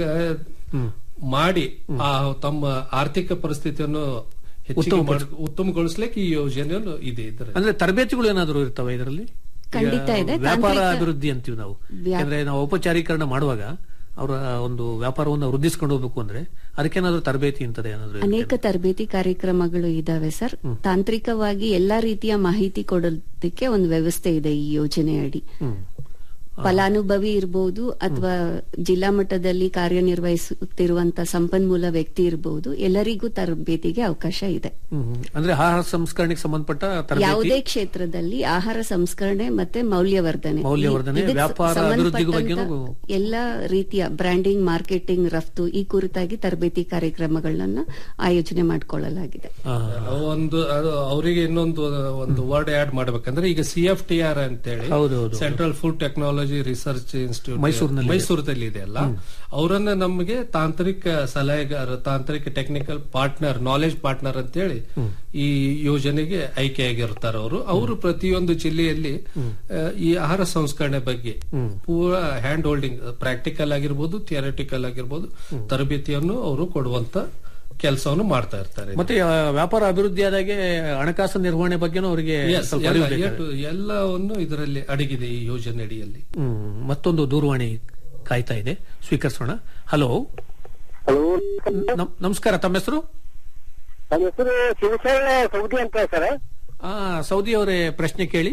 ಮಾಡಿ ಆ ತಮ್ಮ ಆರ್ಥಿಕ ಪರಿಸ್ಥಿತಿಯನ್ನು ಹೆಚ್ಚಿಗೆ ಮಾಡ್- ಉತ್ತಮಗೊಳಿಸ್ಲಿಕ್ಕೆ ಈ ಯೋಜನೆಯನ್ನು ಇದೆ ಇದರ ಅಂದ್ರೆ ತರಬೇತಿಗಳು ಏನಾದರೂ ಇರ್ತವೆ ಇದರಲ್ಲಿ ಖಂಡಿತ ಇದೆ. ವ್ಯಾಪಾರ ತಾಂತ್ರಿಕ- ಅಭಿವೃದ್ಧಿ ಅಂತೀವಿ ನಾವು ವ್ಯಾ- ಯಾಕಂದ್ರೆ ನಾವು ಔಪಚಾರೀಕರಣ ಮಾಡುವಾಗ ಅವರ ಒಂದು ವ್ಯಾಪಾರವನ್ನು ವೃದ್ಧಿಸಿಕೊಂಡು ಹೋಗ್ಬೇಕು ಅಂದ್ರೆ ಅದಕ್ಕೇನಾದ್ರೂ ತರಬೇತಿ ಇಂತದೆ ಏನಾದ್ರು ಇರುತ್ತೆ? ಅನೇಕ ತರಬೇತಿ ಕಾರ್ಯಕ್ರಮಗಳು ಇದಾವೆ ಸರ್ ತಾಂತ್ರಿಕವಾಗಿ ಎಲ್ಲಾ ರೀತಿಯ ಮಾಹಿತಿ ಕೊಡೋದಕ್ಕೆ ಒಂದು ವ್ಯವಸ್ಥೆ ಇದೆ ಈ ಯೋಜನೆ ಅಡಿ ಫಲಾನುಭವಿ ಇರಬಹುದು ಅಥವಾ ಜಿಲ್ಲಾ ಮಟ್ಟದಲ್ಲಿ ಕಾರ್ಯನಿರ್ವಹಿಸುತ್ತಿರುವಂತ ಸಂಪನ್ಮೂಲ ವ್ಯಕ್ತಿ ಇರಬಹುದು ಎಲ್ಲರಿಗೂ ತರಬೇತಿಗೆ ಅವಕಾಶ ಇದೆ ಹ್ಮ್, ಹ್ಮ್. ಅಂದ್ರೆ ಆಹಾರ ಸಂಸ್ಕರಣೆಗೆ ಸಂಬಂಧಪಟ್ಟ ತರಬೇತಿ ಯಾವುದೇ ಕ್ಷೇತ್ರದಲ್ಲಿ ಆಹಾರ ಸಂಸ್ಕರಣೆ ಮತ್ತೆ ಮೌಲ್ಯವರ್ಧನೆ ಮೌಲ್ಯವರ್ಧನೆ, ಇದಕ್ಕೆ ವ್ಯಾಪಾರ ಅಭಿವೃದ್ಧಿಗೂ ಸಂಬಂಧಪಟ್ಟಂತ ಬಗ್ಗೆನೂ ಎಲ್ಲಾ ರೀತಿಯ ಬ್ರ್ಯಾಂಡಿಂಗ್ ಮಾರ್ಕೆಟಿಂಗ್ ರಫ್ತು ಈ ಕುರಿತಾಗಿ ತರಬೇತಿ ಕಾರ್ಯಕ್ರಮಗಳನ್ನ ಆಯೋಜನೆ ಮಾಡಿಕೊಳ್ಳಲಾಗಿದೆ ಆ, ಒಂದು ಅದು ಅವರಿಗೆ ಇನ್ನೊಂದು ಒಂದು ವರ್ಡ್ ಆಡ್ ಮಾಡ್ಬೇಕಂದ್ರೆ ಈಗ ಸಿ ಎಫ್ ಟಿ ಆರ್ ಅಂತೇಳಿ ಹೌದು, ಹೌದು. Central food technology research institute ಮೈಸೂರಿನಲ್ಲಿ ಇದೆ. ಮೈಸೂರದಲ್ಲಿ ಇದೆ ಅಲ್ಲ ಅವರನ್ನ ನಮಗೆ ತಾಂತ್ರಿಕ ಸಲಹೆಗಾರ ತಾಂತ್ರಿಕ ಟೆಕ್ನಿಕಲ್ ಪಾರ್ಟ್ನರ್ ನಾಲೆಜ್ ಪಾರ್ಟ್ನರ್ ಅಂತೇಳಿ ಈ ಯೋಜನೆಗೆ ಆಯ್ಕೆಯಾಗಿರ್ತಾರೆ ಅವರು ಅವರು ಪ್ರತಿಯೊಂದು ಜಿಲ್ಲೆಯಲ್ಲಿ ಆ, ಈ ಆಹಾರ ಸಂಸ್ಕರಣೆ ಬಗ್ಗೆ ಪೂರ ಹ್ಯಾಂಡ್ ಹೋಲ್ಡಿಂಗ್ ಪ್ರಾಕ್ಟಿಕಲ್ ಆಗಿರ್ಬೋದು ಥಿಯರಿಟಿಕಲ್ ಆಗಿರ್ಬೋದು ತರಬೇತಿಯನ್ನು ಅವರು ಕೊಡುವಂತ ಕೆಲಸವನ್ನು ಮಾಡ್ತಾ ಇರ್ತಾರೆ ಮತ್ತೆ ಆ, ವ್ಯಾಪಾರ ಅಭಿವೃದ್ಧಿ ಆದಾಗೆ ಹಣಕಾಸು ನಿರ್ವಹಣೆ ಬಗ್ಗೆನೂ ಅವರಿಗೆ Yes, ಸ್ವಲ್ಪ ಎಲ್ಲ ಅರಿವು ಬೇಕಾಗುತ್ತೆ. ಎಟ್ಟು- ಎಲ್ಲವನ್ನು ಇದರಲ್ಲಿ ಅಡಗಿದೆ ಈ ಯೋಜನೆ ಅಡಿಯಲ್ಲಿ ಹ್ಮ್ ಮತ್ತೊಂದು ದೂರವಾಣಿ ಕಾಯ್ತಾ ಇದೆ ಸ್ವೀಕರಿಸೋಣ ಹಲೋ ಹಲೋ ನಮ್- ನಮಸ್ಕಾರ ತಮ್ಮ ಹೆಸರು ನನ್ನ ಹೆಸರು ಶಿವಶರಣ ಸೌದಿ ಅಂತ ಸರ್ ಆ ಸೌದಿ ಅವರೇ ಪ್ರಶ್ನೆ ಕೇಳಿ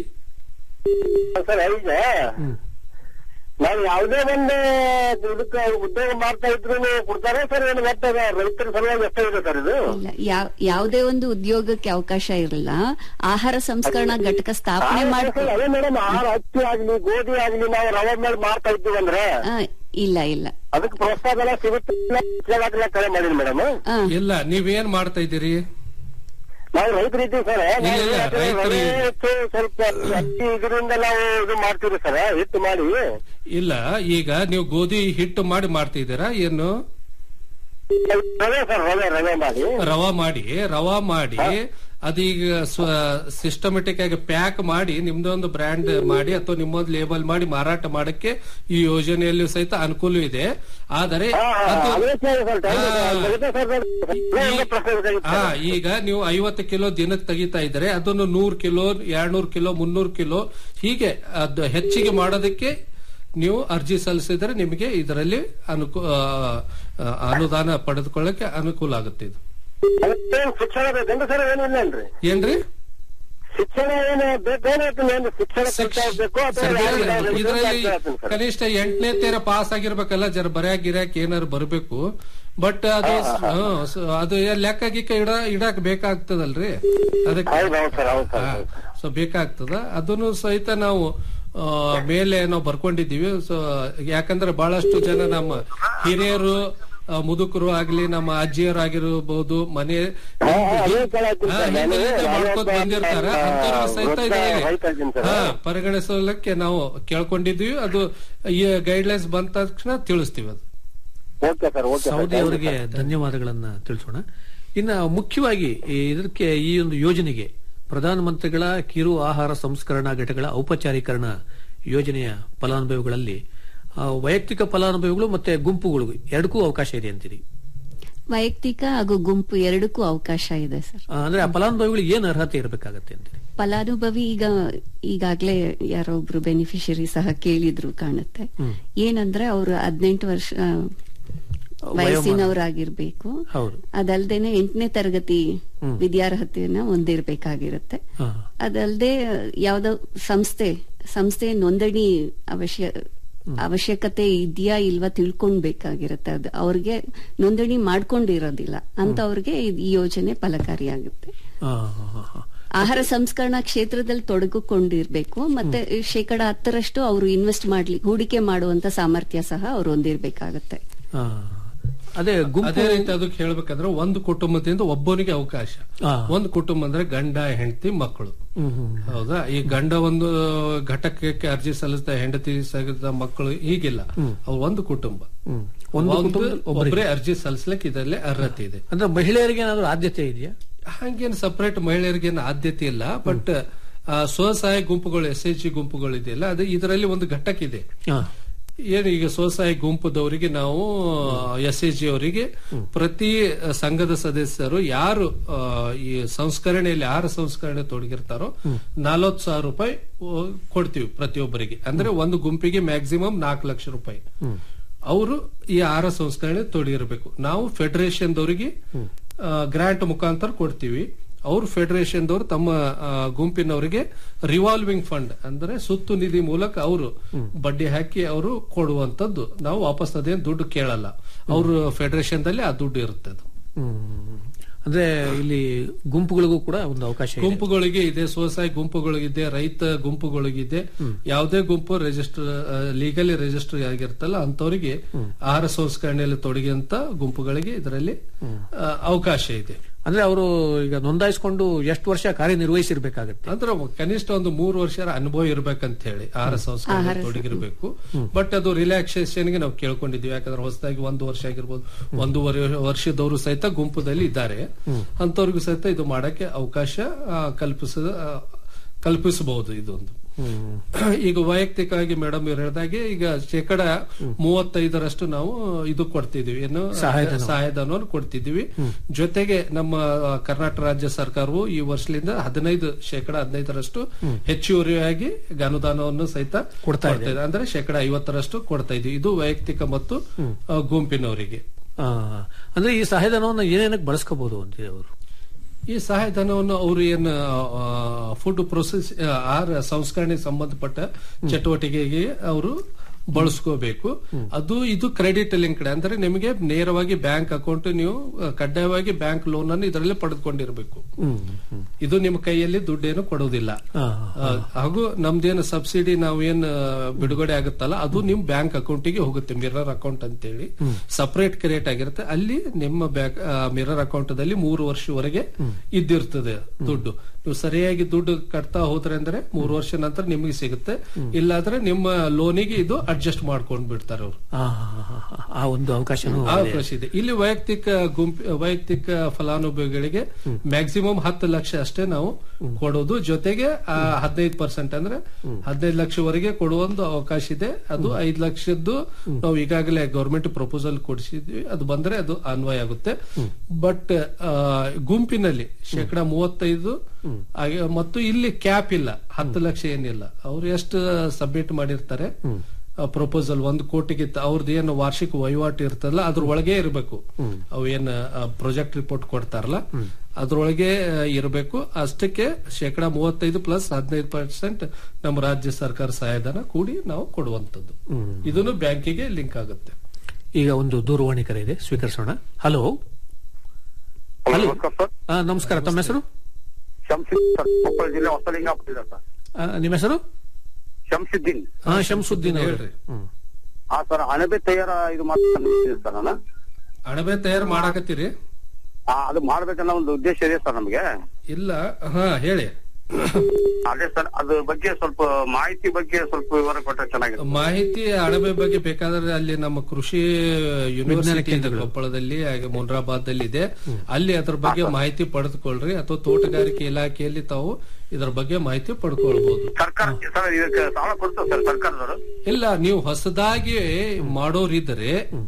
ಸರ್ ಈಗ ನಾವು ಯಾವುದೇ ಒಂದು ಇದಕ್ಕೆ ಉದ್ಯೋಗ ಮಾಡ್ತಾ ಇದ್ರು ಕೊಡ್ತಾರೆ ಸರ್ ಏನು ಮತ್ತೆ ರೈತರ ಸಲುವಾಗಿ ಎಷ್ಟೇ ಇದೆ ಸರ್ ಇದು ಇಲ್ಲ ಯಾ- ಯಾವುದೇ ಒಂದು ಉದ್ಯೋಗಕ್ಕೆ ಅವಕಾಶ ಇರಲ್ಲ ಆಹಾರ ಸಂಸ್ಕರಣಾ ಘಟಕ ಸ್ಥಾಪನೆ ಸರ್, ಮಾಡ್ಕೊ ಅದೇ ಮೇಡಮ್ ಆಹಾರ ಅಕ್ಕಿ ಆಗ್ಲಿ ಗೋಧಿ ಆಗ್ಲಿ ನಾವು ರವೆ ಮೇಲೆ ಮಾಡ್ತಾ ಇದ್ದೀವಿ ಅಂದ್ರೆ ಆ, ಇಲ್ಲ ಇಲ್ಲ ಅದಕ್ಕೆ ಪ್ರೋತ್ಸಾಹ ಎಲ್ಲ ಸಿಗುತ್ತೆ ಕರೆ ಮಾಡಿದ್ವಿ ಮೇಡಮ್ ಆ, ಇಲ್ಲ ನೀವೇನ್ ಮಾಡ್ತಾ ಇದ್ದೀರಿ ನಾವು ರೈತರು ಇದ್ದೀವಿ ಸರ್ ನಾವು ಇಲ್ಲ, ಇಲ್ಲ, ಅದೇ ರೈತರು- ರವೆ ಹಿಟ್ಟು ಸ್ವಲ್ಪ ಅಕ್ಕಿ ಇದರಿಂದ ನಾವು ಇದು ಮಾಡ್ತೀವಿ ಸರ್ ಹಿಟ್ಟು ಮಾಡಿ ಇಲ್ಲ ಈಗ ನೀವು ಗೋಧಿ ಹಿಟ್ಟು ಮಾಡಿ ಮಾಡ್ತಿದ್ದೀರಾ ಏನು ರವೆ ಸರ್ ರವೆ ರವೆ ಮಾಡಿ ರವಾ ಮಾಡಿ ರವಾ ಮಾಡಿ ಅದೀಗ ಸಿಸ್ಟಮೆಟಿಕ್ ಆಗಿ ಪ್ಯಾಕ್ ಮಾಡಿ ನಿಮ್ದೊಂದು ಬ್ರ್ಯಾಂಡ್ ಮಾಡಿ ಅಥವಾ ನಿಮ್ಮೊಂದು ಲೇಬಲ್ ಮಾಡಿ ಮಾರಾಟ ಮಾಡಕ್ಕೆ ಈ ಯೋಜನೆಯಲ್ಲಿ ಸಹಿತ ಅನುಕೂಲ ಇದೆ ಆದರೆ ಹಾ, ಹಾ, ಅದು ಅದೇ ಸರ್ ಸರ್ ಟೈಮ್ ಇದೆ. ಹಾ. ಜಗದೀಶ್ ಸರ್ ಸರ್, ಒಂದು ಪ್ರಶ್ನೆ ಬೇಕಾಗಿತ್ತು ಹಾ ಸರ್. ಈಗ ನೀವು ಐವತ್ತು ಕಿಲೋ ದಿನಕ್ಕೆ ತೆಗಿತಾ ಇದ್ರೆ ಅದನ್ನು ನೂರ್ ಕಿಲೋ ಎರಡ್ನೂರ್ ಕಿಲೋ ಮುನ್ನೂರು ಕಿಲೋ ಹೀಗೆ ಅದು ಹೆಚ್ಚಿಗೆ ಮಾಡೋದಕ್ಕೆ ನೀವು ಅರ್ಜಿ ಸಲ್ಲಿಸಿದ್ರೆ ನಿಮಗೆ ಇದರಲ್ಲಿ ಅನುಕೂ ಆ, ಆ, ಅನುದಾನ ಪಡೆದುಕೊಳ್ಳಕ್ಕೆ ಅನುಕೂಲ ಆಗುತ್ತೆ ಇದು ಅದಕ್ಕೇನ್ ಶಿಕ್ಷಣ ಬೇಕಂದ್ರೆ ಸರ್ ಏನಿಲ್ಲನ್ರಿ ಏನ್ರಿ ಶಿಕ್ಷಣ ಏನು ಬೇಕೇನಾಯ್ತು ಏನು ಶಿಕ್ಷಣ ಕಲಿತಾ ಇರ್ಬೇಕು ಅಥವಾ ಯಾರು ಇದಾರೆ ಅಂತ ಇದರಲ್ಲಿ ಹೇಳ್ತೀನಿ ಸರ್. ಕನಿಷ್ಠ ಎಂಟನೇ ತೇರ ಪಾಸ್ ಆಗಿರ್ಬೇಕಲ್ಲ ಜರ ಬರೆಯಾಕ ಗಿರ್ಯಾಕ ಏನಾರು ಬರಬೇಕು ಬಟ್ ಅದು ಹ್ಮ್, ಸೊ ಅದು ಏನ್ ಲೆಕ್ಕ ಗಿಕ್ಕ ಇಡ ಇಡಕ್ ಬೇಕಾಗ್ತದಲ್ರಿ ಅದಕ್ಕೆ ಹೌದು ಹೌದು ಸರ್ ಹೌದು ಸರ್ ಸೊ ಬೇಕಾಗ್ತದ ಅದನ್ನು ಸಹಿತ ನಾವು ಆ, ಮೇಲೆ ನಾವು ಬರ್ಕೊಂಡಿದ್ದೀವಿ ಸೊ ಯಾಕಂದ್ರೆ ಬಹಳಷ್ಟು ಜನ ನಮ್ಮ ಹಿರಿಯರು ಆ, ಮುದುಕರು ಆಗ್ಲಿ ನಮ್ಮ ಅಜ್ಜಿಯರು ಆಗಿರಬಹುದು ಮನೆ ಹಾ, ಹಾ, ಅದೇ ಕೇಳಾತ್ತೀನಿ ಹಾ, ಸರ್ ನಾನು. ಹಿಂದಿನಿಂದ ಮಾಡ್ಕೊತ ನಾನು ಬಂದಿರ್ತಾರ ಆ, ಅಂತವ್ರಿಗೆ ಸಹಿತ ವೃತ್ತ ಇದರಲ್ಲಿ ರೈತ ಇದ್ದೀನಿ ಸರ್. ಹಾ, ಪರಿಗಣಿಸಲಿಕ್ಕೆ ನಾವು ಕೇಳ್ಕೊಂಡಿದ್ದೀವಿ ಅದು ಈ ಗೈಡ್ಲೈನ್ಸ್ ಬಂದ ತಕ್ಷಣ ತಿಳಿಸ್ತೀವಿ ಅದು okay sir okay sir Soudi ಅವರಿಗೆ ಧನ್ಯವಾದಗಳನ್ನ ತಿಳಿಸೋಣ ಇನ್ನ ಮುಖ್ಯವಾಗಿ ಈ ಇದಕ್ಕೆ ಈ ಒಂದು ಯೋಜನೆಗೆ ಪ್ರಧಾನಮಂತ್ರಿಗಳ ಕಿರು ಆಹಾರ ಸಂಸ್ಕರಣಾ ಘಟಕಗಳ ಔಪಚಾರೀಕರಣ ಯೋಜನೆಯ ಫಲಾನುಭವಿಗಳಲ್ಲಿ ಆ, ವೈಯಕ್ತಿಕ ಫಲಾನುಭವಿಗಳು ಮತ್ತೆ ಗುಂಪುಗಳು ಎರಡಕ್ಕೂ ಅವಕಾಶ ಇದೆ ಅಂತೀರಿ ವೈಯಕ್ತಿಕ ಹಾಗೂ ಗುಂಪು ಎರಡಕ್ಕೂ ಅವಕಾಶ ಇದೆ ಸರ್ ಆ, ಅಂದ್ರೆ ಆ ಫಲಾನುಭವಿಗಳಿಗೆ ಏನ್ ಅರ್ಹತೆ ಇರಬೇಕಾಗತ್ತೆ ಅಂತೀರಿ ಫಲಾನುಭವಿ ಈಗ ಈಗಾಗ್ಲೇ ಯಾರೊಬ್ರು ಬೆನಿಫಿಷರಿ ಸಹ ಕೇಳಿದ್ರು ಕಾಣುತ್ತೆ ಏನಂದ್ರೆ ಅವರು ಹದಿನೆಂಟು ವರ್ಷ ಆ, ವಯಸ್ಸಿನವರಾಗಿರ್ಬೇಕು ಹೌದು ಅದಲ್ದೇನೆ ಎಂಟನೇ ತರಗತಿ ವಿದ್ಯಾರ್ಹತೆಯನ್ನ ಹೊಂದಿರ್ಬೇಕಾಗಿರುತ್ತೆ ಹಾ. ಅದಲ್ಲದೆ ಯಾವ್ದೋ ಸಂಸ್ಥೆ ಸಂಸ್ಥೆ ನೋಂದಣಿ ಅವಶ್ಯ ಅವಶ್ಯಕತೆ ಇದೆಯಾ ಇಲ್ವಾ ತಿಳ್ಕೊಳ್ಬೇಕಾಗಿರುತ್ತೆ ಅದು ಅವ್ರಿಗೆ ನೋಂದಣಿ ಮಾಡ್ಕೊಂಡಿರೋದಿಲ್ಲ ಅಂತವ್ರಿಗೆ ಇದ್- ಈ ಯೋಜನೆ ಫಲಕಾರಿಯಾಗುತ್ತೆ ಆ, ಹಾ, ಹಾ, ಹಾ. ಆಹಾರ ಸಂಸ್ಕರಣಾ ಕ್ಷೇತ್ರದಲ್ಲಿ ತೊಡಗಿಕೊಂಡಿರ್ಬೇಕು ಮತ್ತೆ ಶೇಕಡ ಹತ್ತರಷ್ಟು ಅವರು ಇನ್ವೆಸ್ಟ್ ಮಾಡ್ಲಿ ಹೂಡಿಕೆ ಮಾಡುವಂತ ಸಾಮರ್ಥ್ಯ ಸಹ ಅವ್ರು ಹೊಂದಿರ್ಬೇಕಾಗತ್ತೆ ಆ, ಅದೇ ಗುಂಪು ಅದೇ ರೀತಿ ಅದಕ್ಕೆ ಹೇಳ್ಬೇಕಂದ್ರೆ ಒಂದು ಕುಟುಂಬದಿಂದ ಒಬ್ಬನಿಗೆ ಅವಕಾಶ ಆ. ಒಂದು ಕುಟುಂಬ ಅಂದ್ರೆ ಗಂಡ ಹೆಂಡತಿ ಮಕ್ಕಳು ಹ್ಮ್, ಹ್ಮ್. ಹೌದಾ ಈ ಗಂಡ ಒಂದು ಘಟಕಕ್ಕೆ ಅರ್ಜಿ ಸಲ್ಲಿಸಿದ ಹೆಂಡತಿ ಸಲ್ಲಿಸಿದ ಮಕ್ಕಳು ಹೀಗಿಲ್ಲ ಅವ್ರು ಒಂದು ಕುಟುಂಬ ಹ್ಮ್. ಒಂದು ಒಂದು ಕುಟುಂಬದಲ್ಲಿ ಒಬ್ಬರೇ ಅರ್ಜಿ ಸಲ್ಲಿಸ್ಲಿಕ್ಕೆ ಇದರಲ್ಲಿ ಅರ್ಹತೆ ಇದೆ ಅಂದ್ರೆ ಮಹಿಳೆಯರಿಗೆ ಏನಾದ್ರು ಆದ್ಯತೆ ಇದೆಯಾ ಹಂಗೇನು ಸಪರೇಟ್ ಮಹಿಳೆಯರಿಗೇನು ಆದ್ಯತೆ ಇಲ್ಲ ಬಟ್ ಸ್ವಸಹಾಯ ಗುಂಪುಗಳು ಎಸ್ ಎಚ್ ಜಿ ಗುಂಪುಗಳು ಇದೆಯಲ್ಲ ಅದು ಇದರಲ್ಲಿ ಒಂದು ಘಟಕ ಇದೆ ಆ, ಏನು ಈಗ ಸ್ವಸಹಾಯ ಗುಂಪುದವರಿಗೆ ನಾವು ಎಸ್ ಎಚ್ ಜಿ ಅವರಿಗೆ ಪ್ರತಿ ಸಂಘದ ಸದಸ್ಯರು ಯಾರು ಆ, ಈ ಸಂಸ್ಕರಣೆಯಲ್ಲಿ ಆಹಾರ ಸಂಸ್ಕರಣೆ ತೊಡಗಿರ್ತಾರೋ ನಲವತ್ತು ಸಾವಿರ ರೂಪಾಯಿ ಆ, ಕೊಡ್ತೀವಿ ಪ್ರತಿಯೊಬ್ಬರಿಗೆ ಅಂದ್ರೆ ಒಂದು ಗುಂಪಿಗೆ ಮ್ಯಾಕ್ಸಿಮಮ್ ನಾಲ್ಕು ಲಕ್ಷ ರೂಪಾಯಿ ಅವರು ಈ ಆಹಾರ ಸಂಸ್ಕರಣೆ ತೊಡಗಿರಬೇಕು ನಾವು ಫೆಡರೇಷನ್ ದವರಿಗೆ ಗ್ರಾಂಟ್ ಮುಖಾಂತರ ಕೊಡ್ತೀವಿ ಅವ್ರು ಫೆಡರೇಷನ್ ದವರು ತಮ್ಮ ಆ, ಗುಂಪಿನವರಿಗೆ ರಿವಾಲ್ವಿಂಗ್ ಫಂಡ್ ಅಂದ್ರೆ ಸುತ್ತು ನಿಧಿ ಮೂಲಕ ಅವರು ಬಡ್ಡಿ ಹಾಕಿ ಅವರು ಕೊಡುವಂತದ್ದು ನಾವು ವಾಪಸ್ ಅದೇನು ದುಡ್ಡು ಕೇಳಲ್ಲ ಅವರು ಫೆಡರೇಷನ್ ದಲ್ಲಿ ಆ ದುಡ್ಡು ಇರುತ್ತೆ ಅದು ಹ್ಮ್. ಅಂದ್ರೆ ಇಲ್ಲಿ ಗುಂಪುಗಳಿಗೂ ಕೂಡ ಒಂದು ಅವಕಾಶ ಇದೆ ಗುಂಪುಗಳಿಗೆ ಇದೆ ಸ್ವಸಹಾಯ ಗುಂಪುಗಳಿಗಿದೆ ರೈತ ಗುಂಪುಗಳಿಗಿದೆ ಯಾವುದೇ ಗುಂಪು ರಿಜಿಸ್ಟರ್ ಲೀಗಲಿ ರಿಜಿಸ್ಟರ್ ಆಗಿರ್ತಲ್ಲ ಅಂತವರಿಗೆ ಆಹಾರ ಸಂಸ್ಕರಣೆಯಲ್ಲಿ ತೊಡಗಿದಂತ ಗುಂಪುಗಳಿಗೆ ಇದರಲ್ಲಿ ಆ, ಅವಕಾಶ ಇದೆ ಅಂದ್ರೆ ಅವರು ಈಗ ನೋಂದಾಯಿಸಿಕೊಂಡು ಎಷ್ಟು ವರ್ಷ ಕಾರ್ಯನಿರ್ವಹಿಸಿರ್ಬೇಕಾಗತ್ತೆ ಅಂದ್ರೆ ಕನಿಷ್ಠ ಒಂದು ಮೂರು ವರ್ಷ ಅನುಭವ ಇರ್ಬೇಕಂತ ಹೇಳಿ ಆಹಾರ ಸಂಸ್ಕರಣೆ ತೊಡಗಿರ್ಬೇಕು ಬಟ್ ಅದು ರಿಲ್ಯಾಕ್ಸೇಷನ್ ಗೆ ನಾವು ಕೇಳ್ಕೊಂಡಿದ್ವಿ ಯಾಕಂದ್ರೆ ಹೊಸದಾಗಿ ಒಂದು ವರ್ಷ ಆಗಿರ್ಬೋದು ಒಂದೂವರೆ ವರ್ಷದವರು ಸಹಿತ ಗುಂಪುದಲ್ಲಿ ಇದ್ದಾರೆ ಅಂತವ್ರಿಗೂ ಸಹಿತ ಇದು ಮಾಡಕ್ಕೆ ಅವಕಾಶ ಆ, ಕಲ್ಪಿಸ ಆ, ಕಲ್ಪಿಸಬಹುದು ಇದೊಂದು ಈಗ ವೈಯಕ್ತಿಕವಾಗಿ ಮೇಡಮ್ ಇವ್ರು ಹೇಳಿದಾಗೆ ಈಗ ಶೇಕಡ ಮೂವತ್ತೈದರಷ್ಟು ನಾವು ಇದು ಕೊಡ್ತಿದೀವಿ ಏನು ಸಹಾಯಧನ. ಸಹಾಯಧನವನ್ನು ಕೊಡ್ತಿದ್ದೀವಿ ಜೊತೆಗೆ ನಮ್ಮ ಆ, ಕರ್ನಾಟಕ ರಾಜ್ಯ ಸರ್ಕಾರವು ಈ ವರ್ಷದಿಂದ ಹದಿನೈದು ಶೇಕಡ ಹದಿನೈದರಷ್ಟು ಹೆಚ್ಚುವರಿಯಾಗಿ ಅನುದಾನವನ್ನು ಸಹಿತ ಕೊಡ್ತಾ ಕೊಡ್ತಾ ಇದೆ ಅಂದ್ರೆ ಶೇಕಡ ಐವತ್ತರಷ್ಟು ಕೊಡ್ತಾ ಇದೀವಿ ಇದು ವೈಯಕ್ತಿಕ ಮತ್ತು ಆ, ಗುಂಪಿನವರಿಗೆ ಆ, ಅಂದ್ರೆ ಈ ಸಹಾಯಧನವನ್ನು ಏನೇನಕ್ಕೆ ಬಳಸ್ಕೋಬಹುದು ಅಂತೀರಿ ಅವರು ಈ ಸಹಾಯಧನವನ್ನು ಅವರು ಏನು ಫುಡ್ ಪ್ರೊಸೆಸ್ ಆಹಾರ ಸಂಸ್ಕರಣೆಗೆ ಸಂಬಂಧಪಟ್ಟ ಚಟುವಟಿಕೆಗೆ ಅವರು ಬಳಸ್ಕೋಬೇಕು ಅದು ಇದು ಕ್ರೆಡಿಟ್ ಲಿಂಕ್ಡ್ ಅಂದ್ರೆ ನಿಮಗೆ ನೇರವಾಗಿ ಬ್ಯಾಂಕ್ ಅಕೌಂಟ್ ನೀವು ಆ, ಕಡ್ಡಾಯವಾಗಿ ಬ್ಯಾಂಕ್ ಲೋನ್ ಅನ್ನು ಇದರಲ್ಲಿ ಪಡೆದುಕೊಂಡಿರಬೇಕು ಇದು ನಿಮ್ಮ ಕೈಯಲ್ಲಿ ದುಡ್ಡೇನು ಕೊಡುವುದಿಲ್ಲ ಆ, ಆ, ಹಾಗೂ ನಮ್ದೇನು ಸಬ್ಸಿಡಿ ನಾವು ಏನ್ ಆ, ಬಿಡುಗಡೆ ಆಗುತ್ತಲ್ಲ ಅದು ನಿಮ್ ಬ್ಯಾಂಕ್ ಅಕೌಂಟಿಗೆ ಹೋಗುತ್ತೆ ಮಿರರ್ ಅಕೌಂಟ್ ಅಂತೇಳಿ ಸಪರೇಟ್ ಕ್ರಿಯೇಟ್ ಆಗಿರುತ್ತೆ ಅಲ್ಲಿ ನಿಮ್ಮ ಬ್ಯಾಂಕ್ ಮಿರರ್ ಅಕೌಂಟ್ ದಲ್ಲಿ ಮೂರು ವರ್ಷವರೆಗೆ ಇದ್ದಿರ್ತದೆ ದುಡ್ಡು ನೀವು ಸರಿಯಾಗಿ ದುಡ್ಡು ಕಟ್ತಾ ಹೋದ್ರೆ ಅಂದ್ರೆ ಮೂರು ವರ್ಷ ನಂತರ ನಿಮಗೆ ಸಿಗುತ್ತೆ ಇಲ್ಲಾದ್ರೆ ನಿಮ್ಮ ಲೋನಿಗೆ ಇದು ಅಡ್ಜಸ್ಟ್ ಮಾಡ್ಕೊಂಡ್ ಬಿಡ್ತಾರೆ ಅವರು ಆ, ಆ, ಆ, ಆ ಒಂದು ಅವಕಾಶನೂ ಆ ಇದೆ. ಅವಕಾಶ ಇದೆ ಇಲ್ಲಿ ವೈಯಕ್ತಿಕ ಗುಂಪು ವೈಯಕ್ತಿಕ ಫಲಾನುಭವಿಗಳಿಗೆ ಮ್ಯಾಕ್ಸಿಮಮ್ ಹತ್ತು ಲಕ್ಷ ಅಷ್ಟೇ ನಾವು ಕೊಡೋದು ಜೊತೆಗೆ ಹದಿನೈದು ಪರ್ಸೆಂಟ್ ಅಂದ್ರೆ ಹದಿನೈದು ಲಕ್ಷವರೆಗೆ ಕೊಡುವೊಂದು ಅವಕಾಶ ಇದೆ ಅದು ಐದು ಲಕ್ಷದ್ದು ನಾವು ಈಗಾಗಲೇ ಗವರ್ಮೆಂಟ್ ಪ್ರಪೋಸಲ್ ಕೊಡಿಸಿದ್ವಿ ಅದು ಬಂದ್ರೆ ಅದು ಅನ್ವಯ ಆಗುತ್ತೆ ಬಟ್ ಗುಂಪಿನಲ್ಲಿ ಶೇಕಡ ಮೂವತ್ತೈದು ಹಾಗೆ ಮತ್ತು ಇಲ್ಲಿ ಕ್ಯಾಪ್ ಇಲ್ಲ ಹತ್ತು ಲಕ್ಷ ಏನಿಲ್ಲ ಅವ್ರು ಎಷ್ಟು ಸಬ್ಮಿಟ್ ಮಾಡಿರ್ತಾರೆ ಪ್ರಪೋಸಲ್ ಒಂದು ಕೋಟಿಗೆ ತ- ಅವ್ರದ್ದು ಏನು ವಾರ್ಷಿಕ ವಹಿವಾಟು ಇರ್ತದಲ್ಲ ಅದ್ರ ಒಳಗೆ ಇರಬೇಕು ಅವು ಏನು ಪ್ರಾಜೆಕ್ಟ್ ರಿಪೋರ್ಟ್ ಕೊಡ್ತಾರಲ್ಲ ಅದ್ರೊಳಗೆ ಆ, ಇರಬೇಕು ಅಷ್ಟಕ್ಕೆ ಶೇಕಡ ಮೂವತ್ತೈದು ಪ್ಲಸ್ ಹದಿನೈದು ಪರ್ಸೆಂಟ್ ನಮ್ಮ ರಾಜ್ಯ ಸರ್ಕಾರ ಸಹಾಯಧನ ಕೂಡಿ ನಾವು ಕೊಡುವಂತದ್ದು ಇದನ್ನು ಬ್ಯಾಂಕಿಗೆ ಲಿಂಕ್ ಆಗುತ್ತೆ ಈಗ ಒಂದು ದೂರವಾಣಿ ಕರೆ ಇದೆ ಸ್ವೀಕರಿಸೋಣ ಹಲೋ ಹಲೋ ನಮಸ್ಕಾರ ಸರ್ ಆ, ನಮಸ್ಕಾರ ತಮ್ಮ ಹೆಸರು ಶಂಸುದ್ದೀನ್ ಸರ್ ಕೊಪ್ಪಳ ಜಿಲ್ಲೆ ಹೊಸಲಿಂಗಾಪುರ ಇದೆ ಸರ್ ಆ, ನಿಮ್ಮ ಹೆಸರು ಶಂಸುದ್ದೀನ್ ಹಾ ಶಂಸುದ್ದೀನ್ ಅವರು ಹೇಳ್ರಿ. ಹಾ ಸರ್ ಅಣಬೆ ತಯಾರ ಇದು ಮಾಡ್ತೀನಿ ಸರ್ ನಾನು ಅಣಬೆ ತಯಾರು ಮಾಡಾಕತ್ತೀರಿ ಹಾ ಅದು ಮಾಡ್ಬೇಕನ್ನೋ ಒಂದು ಉದ್ದೇಶ ಇದೆ ಸರ್ ನಮಗೆ ಇಲ್ಲ ಹಾ ಹೇಳಿ ಅದೇ ಸರ್ ಅದ್ರ ಬಗ್ಗೆ ಸ್ವಲ್ಪ ಮಾಹಿತಿ ಬಗ್ಗೆ ಸ್ವಲ್ಪ ವಿವರ ಕೊಟ್ಟರೆ ಚೆನ್ನಾಗಿದೆ ಮಾಹಿತಿ ಅಣಬೆ ಬಗ್ಗೆ ಬೇಕಾದ್ರೆ ಅಲ್ಲಿ ನಮ್ಮ ಕೃಷಿ ಯೂನಿವರ್ಸಿಟಿ ಇದೆ ಕೇಂದ್ರಗಳು. ಕೊಪ್ಪಳದಲ್ಲಿ ಹಾಗೆ ಮುನ್ರಾಬಾದ್ ಅಲ್ಲಿ ಇದೆ ಅಲ್ಲಿ ಅದ್ರ ಬಗ್ಗೆ ಮಾಹಿತಿ ಪಡೆದುಕೊಳ್ಳ್ರಿ ಅಥವಾ ತೋಟಗಾರಿಕೆ ಇಲಾಖೆಯಲ್ಲಿ ತಾವು ಇದ್ರ ಬಗ್ಗೆ ಮಾಹಿತಿ ಪಡ್ಕೊಳ್ಬಹುದು ಸರ್ಕಾರ ಸರ್ ಇದಕ್ಕೆ ಸಾಲ ಕೊಡ್ತಾರೆ ಸರ್ ಸರ್ಕಾರದವರು ಇಲ್ಲ ನೀವು ಹೊಸದಾಗಿ ಮಾಡೋರಿದ್ರೆ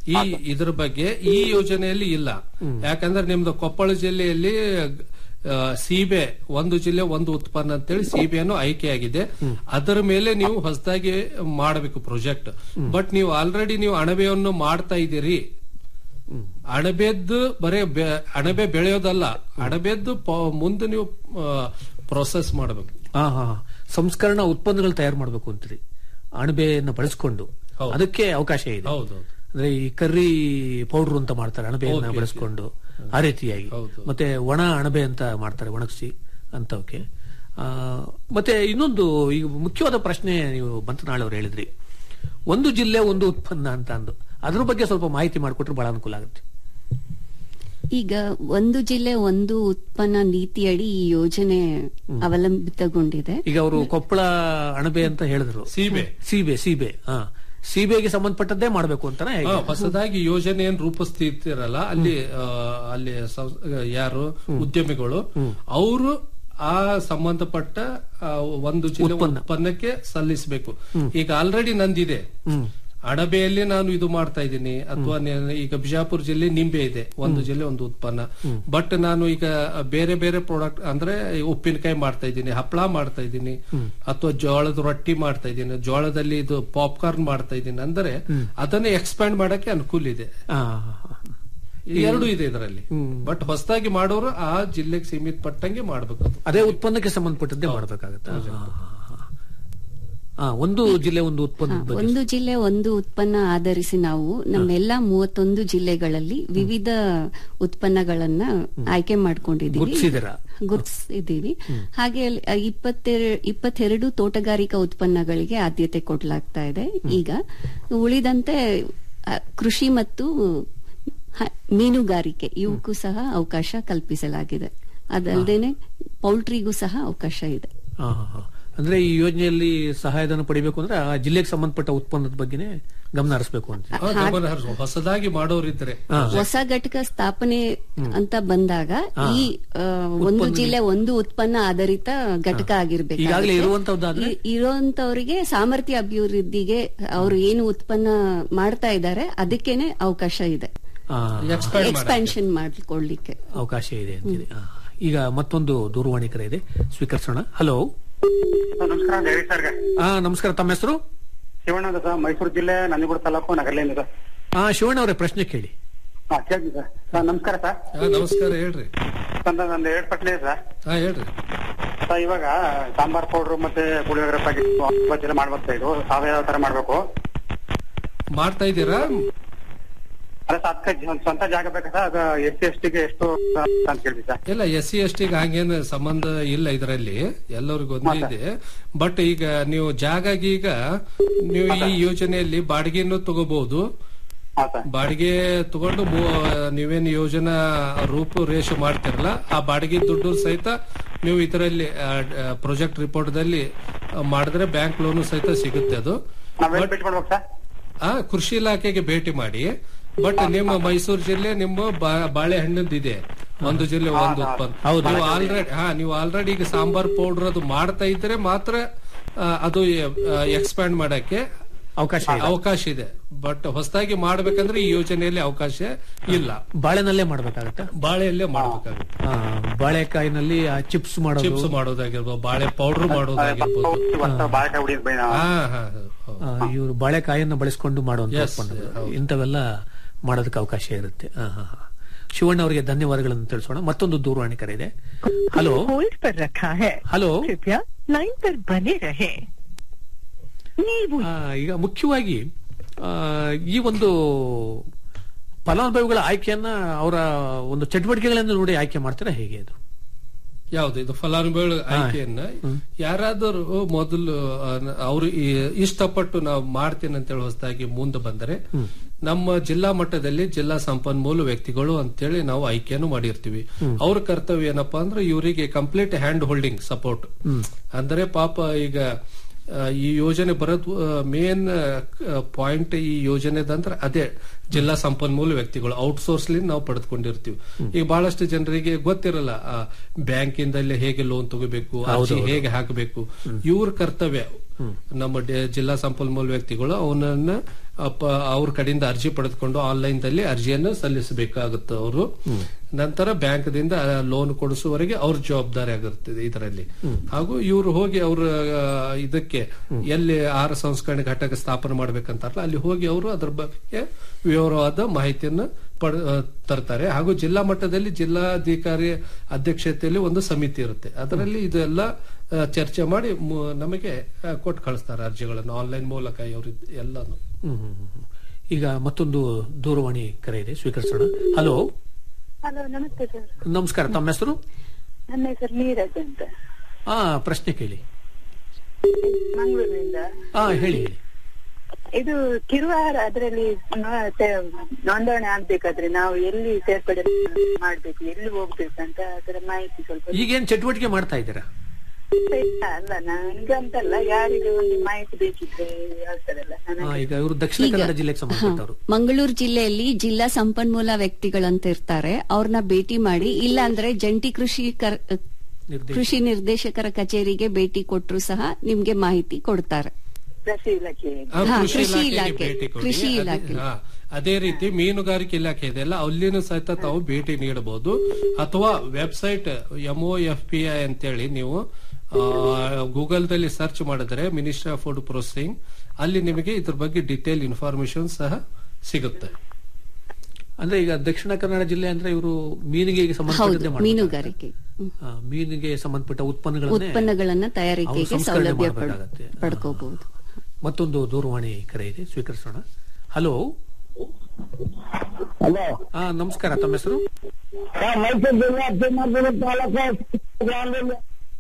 ಈ ಇದ್ರ ಬಗ್ಗೆ ಈ ಯೋಜನೆಯಲ್ಲಿ ಇಲ್ಲ ಯಾಕಂದ್ರೆ ನಿಮ್ದು ಕೊಪ್ಪಳ ಜಿಲ್ಲೆಯಲ್ಲಿ ಆ, ಸೀಬೆ ಒಂದು ಜಿಲ್ಲೆ ಒಂದು ಉತ್ಪನ್ನ ಅಂತೇಳಿ ಸೀಬೆಯನ್ನು ಆಯ್ಕೆಯಾಗಿದೆ ಅದರ ಮೇಲೆ ನೀವು ಹೊಸದಾಗಿ ಮಾಡಬೇಕು ಪ್ರಾಜೆಕ್ಟ್ ಬಟ್ ನೀವು ಆಲ್ರೆಡಿ ನೀವು ಅಣಬೆಯನ್ನು ಮಾಡ್ತಾ ಇದ್ದೀರಿ ಅಣಬೆದ್ದು ಬರೇ ಬೆ- ಅಣಬೆ ಬೆಳೆಯೋದಲ್ಲ ಅಣಬೆದ್ದು ಪ- ಮುಂದೆ ನೀವು ಪ್ರೊಸೆಸ್ ಮಾಡಬೇಕು ಹಾ ಹಾ ಸಂಸ್ಕರಣ ಉತ್ಪನ್ನಗಳು ತಯಾರು ಮಾಡಬೇಕು ಅಂತೀರಿ ಅಣಬೆಯನ್ನು ಬಳಸ್ಕೊಂಡು ಹೌದು. ಅದಕ್ಕೆ ಅವಕಾಶ ಇದೆ ಹೌದು ಅಂದ್ರೆ ಈ ಕರ್ರಿ ಪೌಡರ್ ಅಂತ ಮಾಡ್ತಾರೆ ಅಣಬೆಯನ್ನ Okay, ಬಳಸ್ಕೊಂಡು ಆ ರೀತಿಯಾಗಿ ಹೌದು. ಮತ್ತೆ ಒಣ ಅಣಬೆ ಅಂತ ಮಾಡ್ತಾರೆ ಒಣಗಿಸಿ ಅಂತವಕ್ಕೆ ಆ, ಮತ್ತೆ ಇನ್ನೊಂದು ಈಗ ಮುಖ್ಯವಾದ ಪ್ರಶ್ನೆ ನೀವು ಬಂತನಾಳ್ ಅವ್ರು ಹೇಳಿದ್ರಿ ಒಂದು ಜಿಲ್ಲೆ ಒಂದು ಉತ್ಪನ್ನ ಅಂತ ಅಂದು ಅದ್ರ ಬಗ್ಗೆ ಸ್ವಲ್ಪ ಮಾಹಿತಿ ಮಾಡಿಕೊಟ್ರೆ ಬಹಳ ಅನುಕೂಲ ಆಗುತ್ತೆ ಈಗ ಒಂದು ಜಿಲ್ಲೆ ಒಂದು ಉತ್ಪನ್ನ ನೀತಿಯಡಿ ಈ ಯೋಜನೆ ಅವಲಂಬಿತಗೊಂಡಿದೆ ಈಗ ಅವರು ಕೊಪ್ಪಳ ಅಣಬೆ ಅಂತ ಹೇಳಿದ್ರು ಸೀಬೆ ಸೀಬೆ ಸೀಬೆ ಹಾ ಸೀಬೆಗೆ ಸಂಬಂಧಪಟ್ಟದ್ದೇ ಮಾಡಬೇಕು ಅಂತಾನೆ ಹೇಗೆ? ಹಾ, ಹೊಸದಾಗಿ ಯೋಜನೆ ಏನ್ ರೂಪಿಸ್ತಿರ್ತೀರಲ್ಲ ಅಲ್ಲಿ ಆ, ಅಲ್ಲಿ ಸಂ- ಯಾರು ಉದ್ಯಮಿಗಳು ಅವರು ಆ ಸಂಬಂಧಪಟ್ಟ ಆ, ಒಂದು ಜಿಲ್ಲೆ ಉತ್ಪನ್ನ. ಉತ್ಪನ್ನಕ್ಕೆ ಸಲ್ಲಿಸಬೇಕು ಈಗ ಆಲ್ರೆಡಿ ನಂದಿದೆ ಅಣಬೆಯಲ್ಲಿ ನಾನು ಇದು ಮಾಡ್ತಾ ಇದ್ದೀನಿ ಅಥವಾ ಈಗ ಬಿಜಾಪುರ ಜಿಲ್ಲೆ ನಿಂಬೆ ಇದೆ ಒಂದು ಜಿಲ್ಲೆ ಒಂದು ಉತ್ಪನ್ನ ಬಟ್ ನಾನು ಈಗ ಬೇರೆ ಬೇರೆ ಪ್ರಾಡಕ್ಟ್ ಅಂದ್ರೆ ಈ ಉಪ್ಪಿನಕಾಯಿ ಮಾಡ್ತಾ ಇದ್ದೀನಿ ಹಪ್ಪಳ ಮಾಡ್ತಾ ಇದ್ದೀನಿ ಅಥವಾ ಜೋಳದ ರೊಟ್ಟಿ ಮಾಡ್ತಾ ಇದ್ದೀನಿ ಜೋಳದಲ್ಲಿ ಇದು ಪಾಪ್ಕಾರ್ನ್ ಮಾಡ್ತಾ ಇದ್ದೀನಿ ಅಂದ್ರೆ ಅದನ್ನ ಎಕ್ಸ್ಪ್ಯಾಂಡ್ ಮಾಡಕ್ಕೆ ಅನುಕೂಲ ಇದೆ ಆ, ಹಾ, ಹಾ. ಎರಡು ಇದೆ ಇದರಲ್ಲಿ ಬಟ್ ಹೊಸದಾಗಿ ಮಾಡೋರು ಆ ಜಿಲ್ಲೆಗೆ ಸೀಮಿತ ಪಟ್ಟಂಗೆ ಮಾಡ್ಬೇಕು ಅದು ಅದೇ ಉತ್ಪನ್ನಕ್ಕೆ ಸಂಬಂಧಪಟ್ಟದ್ದೇ ಮಾಡಬೇಕಾಗತ್ತೆ ಒಂದು ಜಿಲ್ಲೆ ಒಂದು ಉತ್ಪನ್ನದ ಬಗ್ಗೆ ಒಂದು ಜಿಲ್ಲೆ ಒಂದು ಉತ್ಪನ್ನ ಆಧರಿಸಿ ನಾವು ನಮ್ಮೆಲ್ಲ ಮೂವತ್ತೊಂದು ಜಿಲ್ಲೆಗಳಲ್ಲಿ ವಿವಿಧ ಉತ್ಪನ್ನಗಳನ್ನ ಆಯ್ಕೆ ಮಾಡ್ಕೊಂಡಿದ್ದೀವಿ ಗುರ್ತಿಸಿದ್ದೀರಾ? ಗುರುತಿಸಿದ್ದೀವಿ ಹಾಗೆ ಅಲ್ಲಿ, ಅ, ಇಪ್ಪತ್ತೆರ- ಇಪ್ಪತ್ತೆರಡು ತೋಟಗಾರಿಕಾ ಉತ್ಪನ್ನಗಳಿಗೆ ಆದ್ಯತೆ ಕೊಡಲಾಗ್ತಾ ಇದೆ ಈಗ ಉಳಿದಂತೆ ಅ, ಕೃಷಿ ಮತ್ತು ಹ- ಮೀನುಗಾರಿಕೆ ಇವಕ್ಕೂ ಸಹ ಅವಕಾಶ ಕಲ್ಪಿಸಲಾಗಿದೆ ಅದಲ್ಲದೇನೆ ಪೌಲ್ಟ್ರಿಗೂ ಸಹ ಅವಕಾಶ ಇದೆ ಹಾ, ಹಾ, ಹಾ. ಅಂದ್ರೆ ಈ ಯೋಜನೆಯಲ್ಲಿ ಸಹಾಯಧನ ಪಡಿಬೇಕು ಅಂದ್ರೆ ಆ ಜಿಲ್ಲೆಗೆ ಸಂಬಂಧಪಟ್ಟ ಉತ್ಪನ್ನದ ಬಗ್ಗೆನೇ ಗಮನ ಹರಿಸಬೇಕು ಅಂತ ಆ, ಗಮನ ಹರಿಸು. ಹೊಸದಾಗಿ ಮಾಡೋರಿದ್ರೆ ಹೊಸ ಘಟಕ ಸ್ಥಾಪನೆ ಅಂತ ಬಂದಾಗ ಈ ಆ, ಒಂದು ಜಿಲ್ಲೆ ಒಂದು ಉತ್ಪನ್ನ ಆಧಾರಿತ ಘಟಕ ಆಗಿರ್ಬೇಕು ಈಗಾಗಲೇ ಇರುವಂತದ್ದಾದ್ರೆ ಇರುವಂತವರಿಗೆ ಸಾಮರ್ಥ್ಯ ಅಭಿವೃದ್ಧಿಗೆ ಅವರು ಏನು ಉತ್ಪನ್ನ ಮಾಡ್ತಾ ಇದ್ದಾರೆ ಅದಕ್ಕೇನೆ ಅವಕಾಶ ಇದೆ ಆ, ಎಕ್ಸ್ಪ್ಯಾಂಡ್ ಎಕ್ಸ್ಪ್ಯಾನ್ಷನ್ ಮಾಡ್ಕೊಳ್ಳಿಕ್ಕೆ ಅವಕಾಶ ಇದೆ ಅಂತಿದೆ ಆ. ಈಗ ಮತ್ತೊಂದು ದೂರವಾಣಿ ಕರೆ ಇದೆ ಸ್ವೀಕರಿಸೋಣ ಹಲೋ ನಮಸ್ಕಾರ ದೇವಿ ಸರ್ಗೆ ಆ ನಮಸ್ಕಾರ ತಮ್ಮ ಹೆಸರು ಶಿವಣ್ಣ ಅಂತ ಸರ್ ಮೈಸೂರು ಜಿಲ್ಲೆ ನಂಜನಗೂಡು ತಾಲೂಕು ನಗರಲಿಂದ ಸರ್ ಆ ಶಿವಣ್ಣ ಅವರೇ ಪ್ರಶ್ನೆ ಕೇಳಿ ಹಾ ಕೇಳ್ತೀನಿ ಸರ್ ಸರ್ ನಮಸ್ಕಾರ ಸರ್ ಆ, ನಮಸ್ಕಾರ ಹೇಳ್ರಿ ಸರ್ ನಂದು ಎರಡು ಪಟ್ಲೆ ಸರ್ ಹಾ ಹೇಳ್ರಿ ಸರ್ ಇವಾಗ ಸಾಂಬಾರ್ ಪೌಡ್ರು ಮತ್ತೆ ಪುಳಿಯೋಗರೆ ಪ್ಯಾಕೆಟ್ ಎಲ್ಲ ಮಾಡ್ಬೇಕು ಸರ್ ಇದು ಸಾವಯವ ತರ ಮಾಡ್ಬೇಕು ಮಾಡ್ತಾ ಇದ್ದೀರಾ ಅಲ್ಲ ಸರ್ ಅದಕ್ಕೆ ಸ್ವಂತ ಜಾಗ ಬೇಕಾ ಸರ್ ಅದು ಎಸ್ ಸಿ ಎಸ್ ಟಿಗೆ ಎಷ್ಟು ಅಂತ ಕೇಳ್ತೀವಿ ಸರ್ ಇಲ್ಲ ಎಸ್ ಸಿ ಎಸ್ ಟಿಗೆ ಹಂಗೇನು ಸಂಬಂಧ ಇಲ್ಲ ಇದರಲ್ಲಿ ಎಲ್ಲರಿಗೂ ಒಂದೇ ಇದೆ ಬಟ್ ಈಗ ನೀವು ಜಾಗಾಗಿ ಈಗ ನೀವು ಈ ಯೋಜನೆಯಲ್ಲಿ ಬಾಡಿಗೆಯನ್ನು ತಗೋಬಹುದು ಹಾ ಸರ್ ಬಾಡಿಗೆ ತಗೊಂಡು ಮೂ- ನೀವೇನು ಯೋಜನಾ ರೂಪುರೇಷ ಮಾಡ್ತಿರಲ್ಲ ಆ ಬಾಡಿಗೆ ದುಡ್ಡು ಸಹಿತ ನೀವು ಇದರಲ್ಲಿ ಪ್ರಾಜೆಕ್ಟ್ ರಿಪೋರ್ಟ್ ದಲ್ಲಿ ಆ, ಮಾಡಿದ್ರೆ ಬ್ಯಾಂಕ್ ಲೋನು ಸಹಿತ ಸಿಗುತ್ತೆ ಅದು ನಾವೆಲ್ಲ ಭೇಟಿ ಮಾಡ್ಬೇಕು ಸರ್ ಆ ಕೃಷಿ ಇಲಾಖೆಗೆ ಭೇಟಿ ಮಾಡಿ ಬಟ್ ನಿಮ್ಮ ಮೈಸೂರು ಜಿಲ್ಲೆ ನಿಮ್ಮ ಬಾ- ಬಾಳೆಹಣ್ಣದ್ದು ಇದೆ ಒಂದು ಜಿಲ್ಲೆ ಒಂದು ಉತ್ಪನ್ನ ನೀವು ಆಲ್ರೆಡಿ ಹಾ ನೀವು ಆಲ್ರೆಡಿ ಈಗ ಸಾಂಬಾರ್ ಪೌಡರ್ ಅದು ಮಾಡ್ತಾ ಇದ್ರೆ ಮಾತ್ರ ಆ, ಅದು ಎಕ್ಸ್ಪ್ಯಾಂಡ್ ಮಾಡಕ್ಕೆ ಅವಕಾಶ ಇದೆ ಅವಕಾಶ ಇದೆ ಬಟ್ ಹೊಸದಾಗಿ ಮಾಡ್ಬೇಕಂದ್ರೆ ಈ ಯೋಜನೆಯಲ್ಲಿ ಅವಕಾಶ ಇಲ್ಲ ಬಾಳೆನಲ್ಲೇ ಮಾಡ್ಬೇಕಾಗತ್ತ ಬಾಳೆಯಲ್ಲೇ ಮಾಡ್ಬೇಕಾಗುತ್ತೆ ಬಾಳೆಕಾಯಿನಲ್ಲಿ ಆ ಚಿಪ್ಸ್ ಮಾಡೋದು ಚಿಪ್ಸ್ ಮಾಡೋದಾಗಿರ್ಬೋದು ಬಾಳೆ ಪೌಡರ್ ಮಾಡೋದಾಗಿರ್ಬೋದು ಇವತ್ತು ಬಾಳೆಕಾಯಿ ಹೊಡಿಯೋದು ಬೈ ನಾವು ಹಾ ಹಾ ಹೌದು. ಆ, ಇವರು ಬಾಳೆಕಾಯಿಯನ್ನು ಬಳಸಿಕೊಂಡು ಮಾಡುವಂತ Yes, ಉತ್ಪನ್ನಗಳು ಹೌದು. ಇಂಥವೆಲ್ಲ ಮಾಡೋದಕ್ಕೆ ಅವಕಾಶ ಇರುತ್ತೆ ಆ, ಹಾ, ಹಾ. ಶಿವಣ್ಣ ಅವರಿಗೆ ಧನ್ಯವಾದಗಳನ್ನು ತಿಳಿಸೋಣ ಮತ್ತೊಂದು ದೂರವಾಣಿ ಕರೆ ಇದೆ ಹಲೋ होल्ड पर रखा है ಹಲೋ कृपया लाइन पर बने रहे ನೀವು ಆ, ಈಗ ಮುಖ್ಯವಾಗಿ ಆ, ಈ ಒಂದು ಫಲಾನುಭವಿಗಳ ಆಯ್ಕೆಯನ್ನ ಅವರ ಒಂದು ಚಟುವಟಿಕೆಗಳನ್ನು ನೋಡಿ ಆಯ್ಕೆ ಮಾಡ್ತಾರೆ ಹೇಗೆ ಅದು ಯಾವ್ದು ಇದು ಫಲಾನುಭವಿಗಳ ಆಯ್ಕೆಯನ್ನ ಯಾರಾದರೂ ಮೊದಲು ಅವರು ಇಷ್ಟಪಟ್ಟು ನಾವು ಮಾಡ್ತೀನಿ ಅಂತ ಹೇಳಿ ಹೊಸದಾಗಿ ಮುಂದೆ ಬಂದರೆ ನಮ್ಮ ಜಿಲ್ಲಾ ಮಟ್ಟದಲ್ಲಿ ಜಿಲ್ಲಾ ಸಂಪನ್ಮೂಲ ವ್ಯಕ್ತಿಗಳು ಅಂತೇಳಿ ನಾವು ಆಯ್ಕೆಯನ್ನು ಮಾಡಿರ್ತೀವಿ ಅವ್ರ ಕರ್ತವ್ಯ ಏನಪ್ಪಾ ಅಂದ್ರೆ ಇವರಿಗೆ ಕಂಪ್ಲೀಟ್ ಹ್ಯಾಂಡ್ ಹೋಲ್ಡಿಂಗ್ ಸಪೋರ್ಟ್ ಅಂದ್ರೆ ಪಾಪ ಈಗ ಆ, ಈ ಯೋಜನೆ ಬರೋದು ಮೇನ್ ಪಾಯಿಂಟ್ ಈ ಯೋಜನೆದಂದ್ರೆ ಅದೇ ಜಿಲ್ಲಾ ಸಂಪನ್ಮೂಲ ವ್ಯಕ್ತಿಗಳು ಔಟ್ಸೋರ್ಸ್ ನಾವು ಪಡೆದುಕೊಂಡಿರ್ತೀವಿ ಈಗ ಬಹಳಷ್ಟು ಜನರಿಗೆ ಗೊತ್ತಿರಲ್ಲ ಬ್ಯಾಂಕಿಂದಲ್ಲಿ ಹೇಗೆ ಲೋನ್ ತಗೋಬೇಕು ಅರ್ಜಿ ಹೇಗೆ ಹಾಕಬೇಕು ಇವ್ರ ಕರ್ತವ್ಯ ನಮ್ಮ ಡೆ- ಜಿಲ್ಲಾ ಸಂಪನ್ಮೂಲ ವ್ಯಕ್ತಿಗಳು ಅವನನ್ನ ಅಪ್ಪ- ಅವ್ರ ಕಡೆಯಿಂದ ಅರ್ಜಿ ಪಡೆದುಕೊಂಡು ಆನ್ಲೈನ್ ದಲ್ಲಿ ಅರ್ಜಿಯನ್ನು ಸಲ್ಲಿಸಬೇಕಾಗುತ್ತೆ ಅವರು ನಂತರ ಬ್ಯಾಂಕ್ ದಿಂದ ಲೋನ್ ಕೊಡಿಸುವವರೆಗೆ ಅವ್ರ ಜವಾಬ್ದಾರಿ ಆಗಿರುತ್ತದೆ ಇದರಲ್ಲಿ ಹಾಗೂ ಇವರು ಹೋಗಿ ಅವ್ರ ಆ, ಇದಕ್ಕೆ ಎಲ್ಲಿ ಆಹಾರ ಸಂಸ್ಕರಣೆ ಘಟಕ ಸ್ಥಾಪನೆ ಮಾಡ್ಬೇಕಂತಾರಲ್ಲ ಅಲ್ಲಿ ಹೋಗಿ ಅವರು ಅದ್ರ ಬಗ್ಗೆ ವಿವರವಾದ ಮಾಹಿತಿಯನ್ನ ಪಡ ಆ, ತರ್ತಾರೆ ಹಾಗೂ ಜಿಲ್ಲಾ ಮಟ್ಟದಲ್ಲಿ ಜಿಲ್ಲಾಧಿಕಾರಿ ಅಧ್ಯಕ್ಷತೆಯಲ್ಲಿ ಒಂದು ಸಮಿತಿ ಇರುತ್ತೆ ಅದರಲ್ಲಿ ಇದೆಲ್ಲ ಆ, ಚರ್ಚೆ ಮಾಡಿ ಮು- ನಮಗೆ ಆ, ಕೊಟ್ಟು ಕಳಿಸ್ತಾರೆ ಅರ್ಜಿಗಳನ್ನು ಆನ್ಲೈನ್ ಮೂಲಕ ಇವರು ಎಲ್ಲಾನು ಹ್ಮ್, ಹ್ಮ್, ಹ್ಮ್, ಹ್ಮ್. ಈಗ ಮತ್ತೊಂದು ದೂರವಾಣಿ ಕರೆ ಇದೆ ಸ್ವೀಕರಿಸೋಣ ಹಲೋ ಹಲೋ ನಮಸ್ತೆ ಸರ್ ನಮಸ್ಕಾರ ತಮ್ಮ ಹೆಸರು ನನ್ನ ಹೆಸರು ನೀರಜ್ ಅಂತ ಆ ಪ್ರಶ್ನೆ ಕೇಳಿ ಮಂಗಳೂರಿನಿಂದ ಹಾ ಹೇಳಿ ಹೇಳಿ ಇದು ಕಿರುವಾರ ಅದರಲ್ಲಿ ನೋಂದಣಿ ಆಗ್ಬೇಕಾದ್ರೆ ನಾವು ಎಲ್ಲಿ ಸೇರ್ಪಡೆ ಮಾಡ್ಬೇಕು ಎಲ್ಲಿ ಹೋಗ್ಬೇಕಂತ ಅದರ ಮಾಹಿತಿ ಸ್ವಲ್ಪ ಈಗೇನ್ ಚಟುವಟಿಕೆ ಮಾಡ್ತಾ ಇದ್ದೀರಾ ಇಲ್ಲ, ಅಲ್ಲ ನನ್ಗಂತಲ್ಲ ಯಾರಿಗೆ ಒಂದು ಮಾಹಿತಿ ಬೇಕಿದ್ರೆ ಹೇಳ್ತಾರಲ್ಲ ಆ, ನನಗೆ ಈಗ ಇವರು ದಕ್ಷಿಣ ಕನ್ನಡ ಜಿಲ್ಲೆಗೆ ಸಂಬಂಧಪಟ್ಟವರು ಮಂಗಳೂರು ಜಿಲ್ಲೆಯಲ್ಲಿ ಜಿಲ್ಲಾ ಸಂಪನ್ಮೂಲ ವ್ಯಕ್ತಿಗಳಂತ ಇರ್ತಾರೆ ಅವ್ರನ್ನ ಭೇಟಿ ಮಾಡಿ ಇಲ್ಲ ಅಂದ್ರೆ ಜಂಟಿ ಕೃಷಿ ಕರ್- ನಿರ್ದೇಶಕ. ಕೃಷಿ ನಿರ್ದೇಶಕರ ಕಚೇರಿಗೆ ಭೇಟಿ ಕೊಟ್ಟರು ಸಹ ನಿಮ್ಗೆ ಮಾಹಿತಿ ಕೊಡ್ತಾರೆ ಕೃಷಿ ಇಲಾಖೆ ಆ, ಹಾ, ಕೃಷಿ ಕೃಷಿ ಇಲಾಖೆಗೆ ಇಲಾಖೆ, ಭೇಟಿ ಕೊಡಿ. ಕೃಷಿ ಅದೇ- ಇಲಾಖೆ. ಹಾ, ಅದೇ ರೀತಿ ಮೀನುಗಾರಿಕೆ ಇಲಾಖೆ ಇದೆಯಲ್ಲ ಅಲ್ಲಿನೂ ಸಹಿತ ತಾವು ಭೇಟಿ ನೀಡಬಹುದು ಅಥವಾ website M O F P I ಅಂತೇಳಿ ನೀವು ಗೂಗಲ್ ದಲ್ಲಿ ಸರ್ಚ್ ಮಾಡಿದ್ರೆ ಮಿನಿಸ್ಟ್ರಿ ಆಫ್ ಫುಡ್ ಪ್ರೊಸೆಸಿಂಗ್ ಅಲ್ಲಿ ನಿಮಗೆ ಇದ್ರ ಬಗ್ಗೆ ಡಿಟೇಲ್ ಇನ್ಫಾರ್ಮೇಶನ್ ಸಹ ಸಿಗುತ್ತೆ ಅಂದ್ರೆ ಈಗ ದಕ್ಷಿಣ ಕನ್ನಡ ಜಿಲ್ಲೆ ಅಂದ್ರೆ ಇವರು ಮೀನಿಗೆ ಹೌದು ಸಂಬಂಧಪಟ್ಟದ್ದೇ ಮಾಡ್ಬೇಕಾ? ಮೀನುಗಾರಿಕೆ ಹ್ಮ್. ಆ, ಮೀನಿಗೆ ಸಂಬಂಧಪಟ್ಟ ಉತ್ಪನ್ನಗಳನ್ನೇ ಉತ್ಪನ್ನಗಳನ್ನ ತಯಾರಿಕೆಗೆ ಅವ್ರು ಸಂಸ್ಕರಣೆ ಸೌಲಭ್ಯ ಪಡ್- ಮಾಡ್ಬೇಕಾಗತ್ತೆ. ಆ. ಪಡ್ಕೋಬಹುದು ಮತ್ತೊಂದು ದೂರವಾಣಿ ಕರೆ ಇದೆ ಸ್ವೀಕರಿಸೋಣ ಹಲೋ ಹಲೋ ಆ ನಮಸ್ಕಾರ ತಮ್ಮ ಹೆಸರು ಮೈಸೂರು ಜಿಲ್ಲೆ ತಿಮ್ಮಪುರ ತಾಲೂಕು ಗ್ರಾಮದಲ್ಲಿ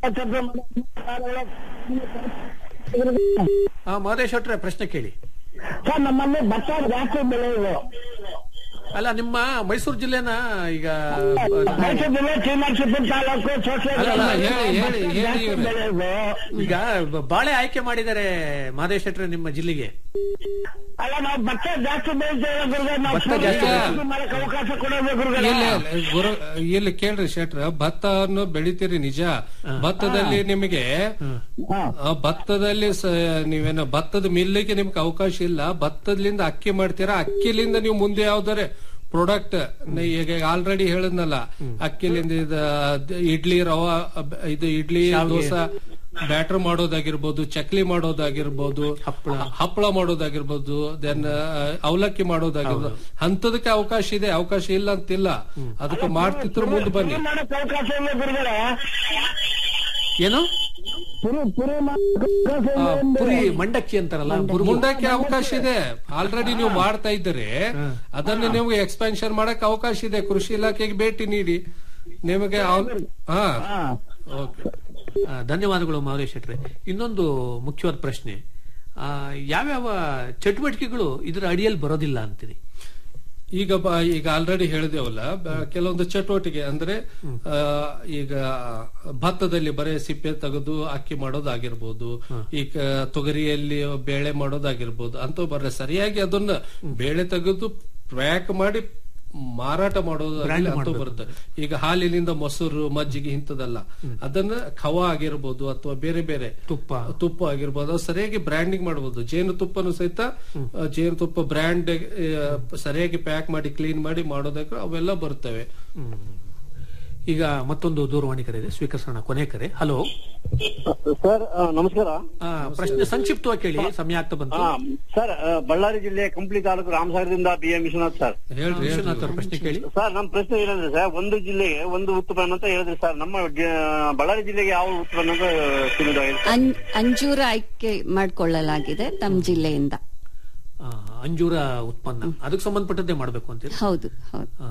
ಆ ಮಹದೇಶ್ ಭಟ್ರೆ ಪ್ರಶ್ನೆ ಕೇಳಿ ಸರ್ ನಮ್ಮಲ್ಲಿ ಭತ್ತ ಜಾಸ್ತಿ ಬೆಳೆಯುವುದು ಅಲ್ಲ ನಿಮ್ಮ ಮೈಸೂರು ಜಿಲ್ಲೆನ ಈಗ ಮೈಸೂರು ಜಿಲ್ಲೆ ಶ್ರೀನರಸೀಪುರ ತಾಲೂಕು ಸೋಷಿಯಲ್ ಅಲ್ಲ, ಅಲ್ಲ, ಹೇಳಿ, ಹೇಳಿ, ಹೇಳಿ ಜಾಸ್ತಿ ಇವ್ರೆ. ಬೆಳೆಯುವುದು ಈಗ ಬಾಳೆ ಆಯ್ಕೆ ಮಾಡಿದ್ದಾರೆ ಮಹದೇಶ್ ಭಟ್ರೆ ನಿಮ್ಮ ಜಿಲ್ಲೆಗೆ ಅಲ್ಲ ನಾವು ಭತ್ತ ಜಾಸ್ತಿ ಬೆಳಿತೇವೆ ಗುರುಗಳೇ ನಾವು ಭತ್ತ ಜಾಸ್ತಿ ಕೃಷಿ ಮಾಡಕ್ಕೆ ಅವಕಾಶ ಕೊಡಬೇಕು ಗುರುಗಳೇ ಇಲ್ಲಿ ಗುರು ಇಲ್ಲಿ ಕೇಳ್ರಿ ಶೆಟ್ರ ಭತ್ತವನ್ನು ಬೆಳಿತೀರಿ ನಿಜ ಭತ್ತದಲ್ಲಿ ನಿಮಗೆ ಹಾ. ಆ ಭತ್ತದಲ್ಲಿ ಸ- ನೀವೇನೋ ಭತ್ತದ ಮಿಲ್ಲಿಗೆ ನಿಮ್ಗೆ ಅವಕಾಶ ಇಲ್ಲ ಭತ್ತದಿಂದ ಅಕ್ಕಿ ಮಾಡ್ತೀರಾ ಅಕ್ಕಿಲಿಂದ ನೀವು ಮುಂದೆ ಯಾವ್ದಾರೆ ಪ್ರಾಡಕ್ಟ್ ಈಗ ಆಲ್ರೆಡಿ ಹೇಳಿದ್ನಲ್ಲ ಅಕ್ಕಿಲಿಂದ ಇದು ದ- ಇಡ್ಲಿ ರವಾ ಅಬ್- ಇದು ಇಡ್ಲಿ ದೋಸೆ ಬ್ಯಾಟರ್ ಮಾಡೋದಾಗಿರ್ಬೋದು ಚಕ್ಲಿ ಮಾಡೋದಾಗಿರ್ಬೋದು ಹಪ್ಪಳ. ಹಪ್ಪಳ ಮಾಡೋದಾಗಿರ್ಬೋದು ದೆನ್ ಅವಲಕ್ಕಿ ಮಾಡೋದಾಗಿರ್ಬೋದು ಅಂತದಕ್ಕೆ ಅವಕಾಶ ಇದೆ ಅವಕಾಶ ಇಲ್ಲ ಅಂತಿಲ್ಲ ಅದಕ್ಕೆ ಮಾಡ್ತಿದ್ರು ಮುಂದೆ ಬನ್ನಿ ಪುರಿ ಮಾಡಕ್ಕೆ ಅವಕಾಶ ಇಲ್ಲ ಗುರುಗಳೇ ಏನು ಪುರಿ ಪುರಿ ಮಾಡಕ್ಕೆ ಅವಕಾಶ ಆ, ಇಲ್ಲ ಎಂದು. ಪುರಿ ಮಂಡಕ್ಕಿ ಅಂತಾರಲ್ಲ ಬುರ್ಮು. ಮುಂದಕ್ಕೆ ಅವಕಾಶ ಇದೆ ಆಲ್ರೆಡಿ ನೀವು ಮಾಡ್ತಾ ಇದ್ದೀರಿ ಅದನ್ನು ನಿಮ್ಗೆ ಎಕ್ಸ್ಪೆನ್ಷನ್ ಮಾಡಕ್ ಅವಕಾಶ ಇದೆ ಕೃಷಿ ಇಲಾಖೆಗೆ ಭೇಟಿ ನೀಡಿ ನಿಮಗೆ ಅವ್- ಹಾ ಹಾ. ಓಕೆ ಆ, ಧನ್ಯವಾದಗಳು ಮಹದೇಶ್ ಶೆಟ್ರೆ ಇನ್ನೊಂದು ಮುಖ್ಯವಾದ ಪ್ರಶ್ನೆ ಆ, ಯಾವ್ಯಾವ ಚಟುವಟಿಕೆಗಳು ಇದರ ಅಡಿಯಲ್ಲಿ ಬರೋದಿಲ್ಲ ಅಂತೀರಿ ಈಗ ಬ- ಈಗ ಆಲ್ರೆಡಿ ಹೇಳಿದೇವಲ್ಲ ಬ- ಕೆಲವೊಂದು ಚಟುವಟಿಕೆ ಅಂದ್ರೆ ಆ, ಈಗ ಭತ್ತದಲ್ಲಿ ಬರೀ ಸಿಪ್ಪೆ ತೆಗೆದು ಅಕ್ಕಿ ಮಾಡೋದಾಗಿರ್ಬೋದು ಈಗ ತೊಗರಿಯಲ್ಲಿ ಬೇಳೆ ಮಾಡೋದಾಗಿರ್ಬೋದು ಅಂತ ಬರ ಸರಿಯಾಗಿ ಅದನ್ನ ಬೇಳೆ ತೆಗೆದು ಪ್ಯಾಕ್ ಮಾಡಿ ಮಾರಾಟ ಮಾಡೋದು ಅಂತೂ ಬರುತ್ತೆ ಈಗ ಹಾಲಿನಿಂದ ಮೊಸರು ಮಜ್ಜಿಗೆ ಇಂಥದಲ್ಲ ಅದನ್ನ ಖವ ಆಗಿರ್ಬೋದು ಅಥವಾ ಬೇರೆ ಬೇರೆ ತುಪ್ಪ ತುಪ್ಪ ಆಗಿರ್ಬೋದು ಅದು ಸರಿಯಾಗಿ ಬ್ರ್ಯಾಂಡಿಂಗ್ ಮಾಡಬಹುದು ಜೇನುತುಪ್ಪನು ಸಹಿತ ಆ, ಜೇನುತುಪ್ಪ ಬ್ರ್ಯಾಂಡ್ ಸರಿಯಾಗಿ ಪ್ಯಾಕ್ ಮಾಡಿ ಕ್ಲೀನ್ ಮಾಡಿ ಮಾಡೋದಕ್ಕೆ ಅವೆಲ್ಲ ಬರ್ತವೆ ಹ್ಮ್. ಈಗ ಮತ್ತೊಂದು ದೂರವಾಣಿ ಕರೆ ಇದೆ ಸ್ವೀಕರಿಸೋಣ ಕೊನೆ ಕರೆ ಹಲೋ ಸರ್ ಆ, ನಮಸ್ಕಾರ ಆ, ಪ್ರಶ್ನೆ ಸಂಕ್ಷಿಪ್ತವಾಗಿ ಕೇಳಿ ಸಮಯ ಆಗ್ತಾ ಬಂತು ಆ, ಸರ್ ಆ, ಬಳ್ಳಾರಿ ಜಿಲ್ಲೆ ಕಂಪ್ಲಿ ತಾಲೂಕು ರಾಮಸಾಗರದಿಂದ ಬಿ ಎಂ ವಿಶ್ವನಾಥ್ ಸರ್ ಹೇಳ್ರಿ ವಿಶ್ವನಾಥ್ ಅವ್ರ ಪ್ರಶ್ನೆ ಕೇಳಿ ಸರ್ ನಮ್ಮ ಪ್ರಶ್ನೆ ಏನಂದ್ರೆ ಸರ್ ಒಂದು ಜಿಲ್ಲೆಗೆ ಒಂದು ಉತ್ಪನ್ನ ಅಂತ ಹೇಳಿದ್ರಿ ಸರ್ ನಮ್ಮ ಜ- ಬಳ್ಳಾರಿ ಜಿಲ್ಲೆಗೆ ಯಾವ ಉತ್ಪನ್ನ ಅಂತ ಸೀಮಿತವಾಗಿದೆ ಅಂ- ಅಂಜೂರ ಆಯ್ಕೆ ಮಾಡ್ಕೊಳ್ಳಲಾಗಿದೆ ತಮ್ಮ ಜಿಲ್ಲೆಯಿಂದ ಆ, ಅಂಜೂರ ಉತ್ಪನ್ನ ಅದಕ್ಕೆ ಸಂಬಂಧಪಟ್ಟದ್ದೇ ಮಾಡಬೇಕು ಅಂತೀರಿ ಹೌದು ಹೌದು ಆ,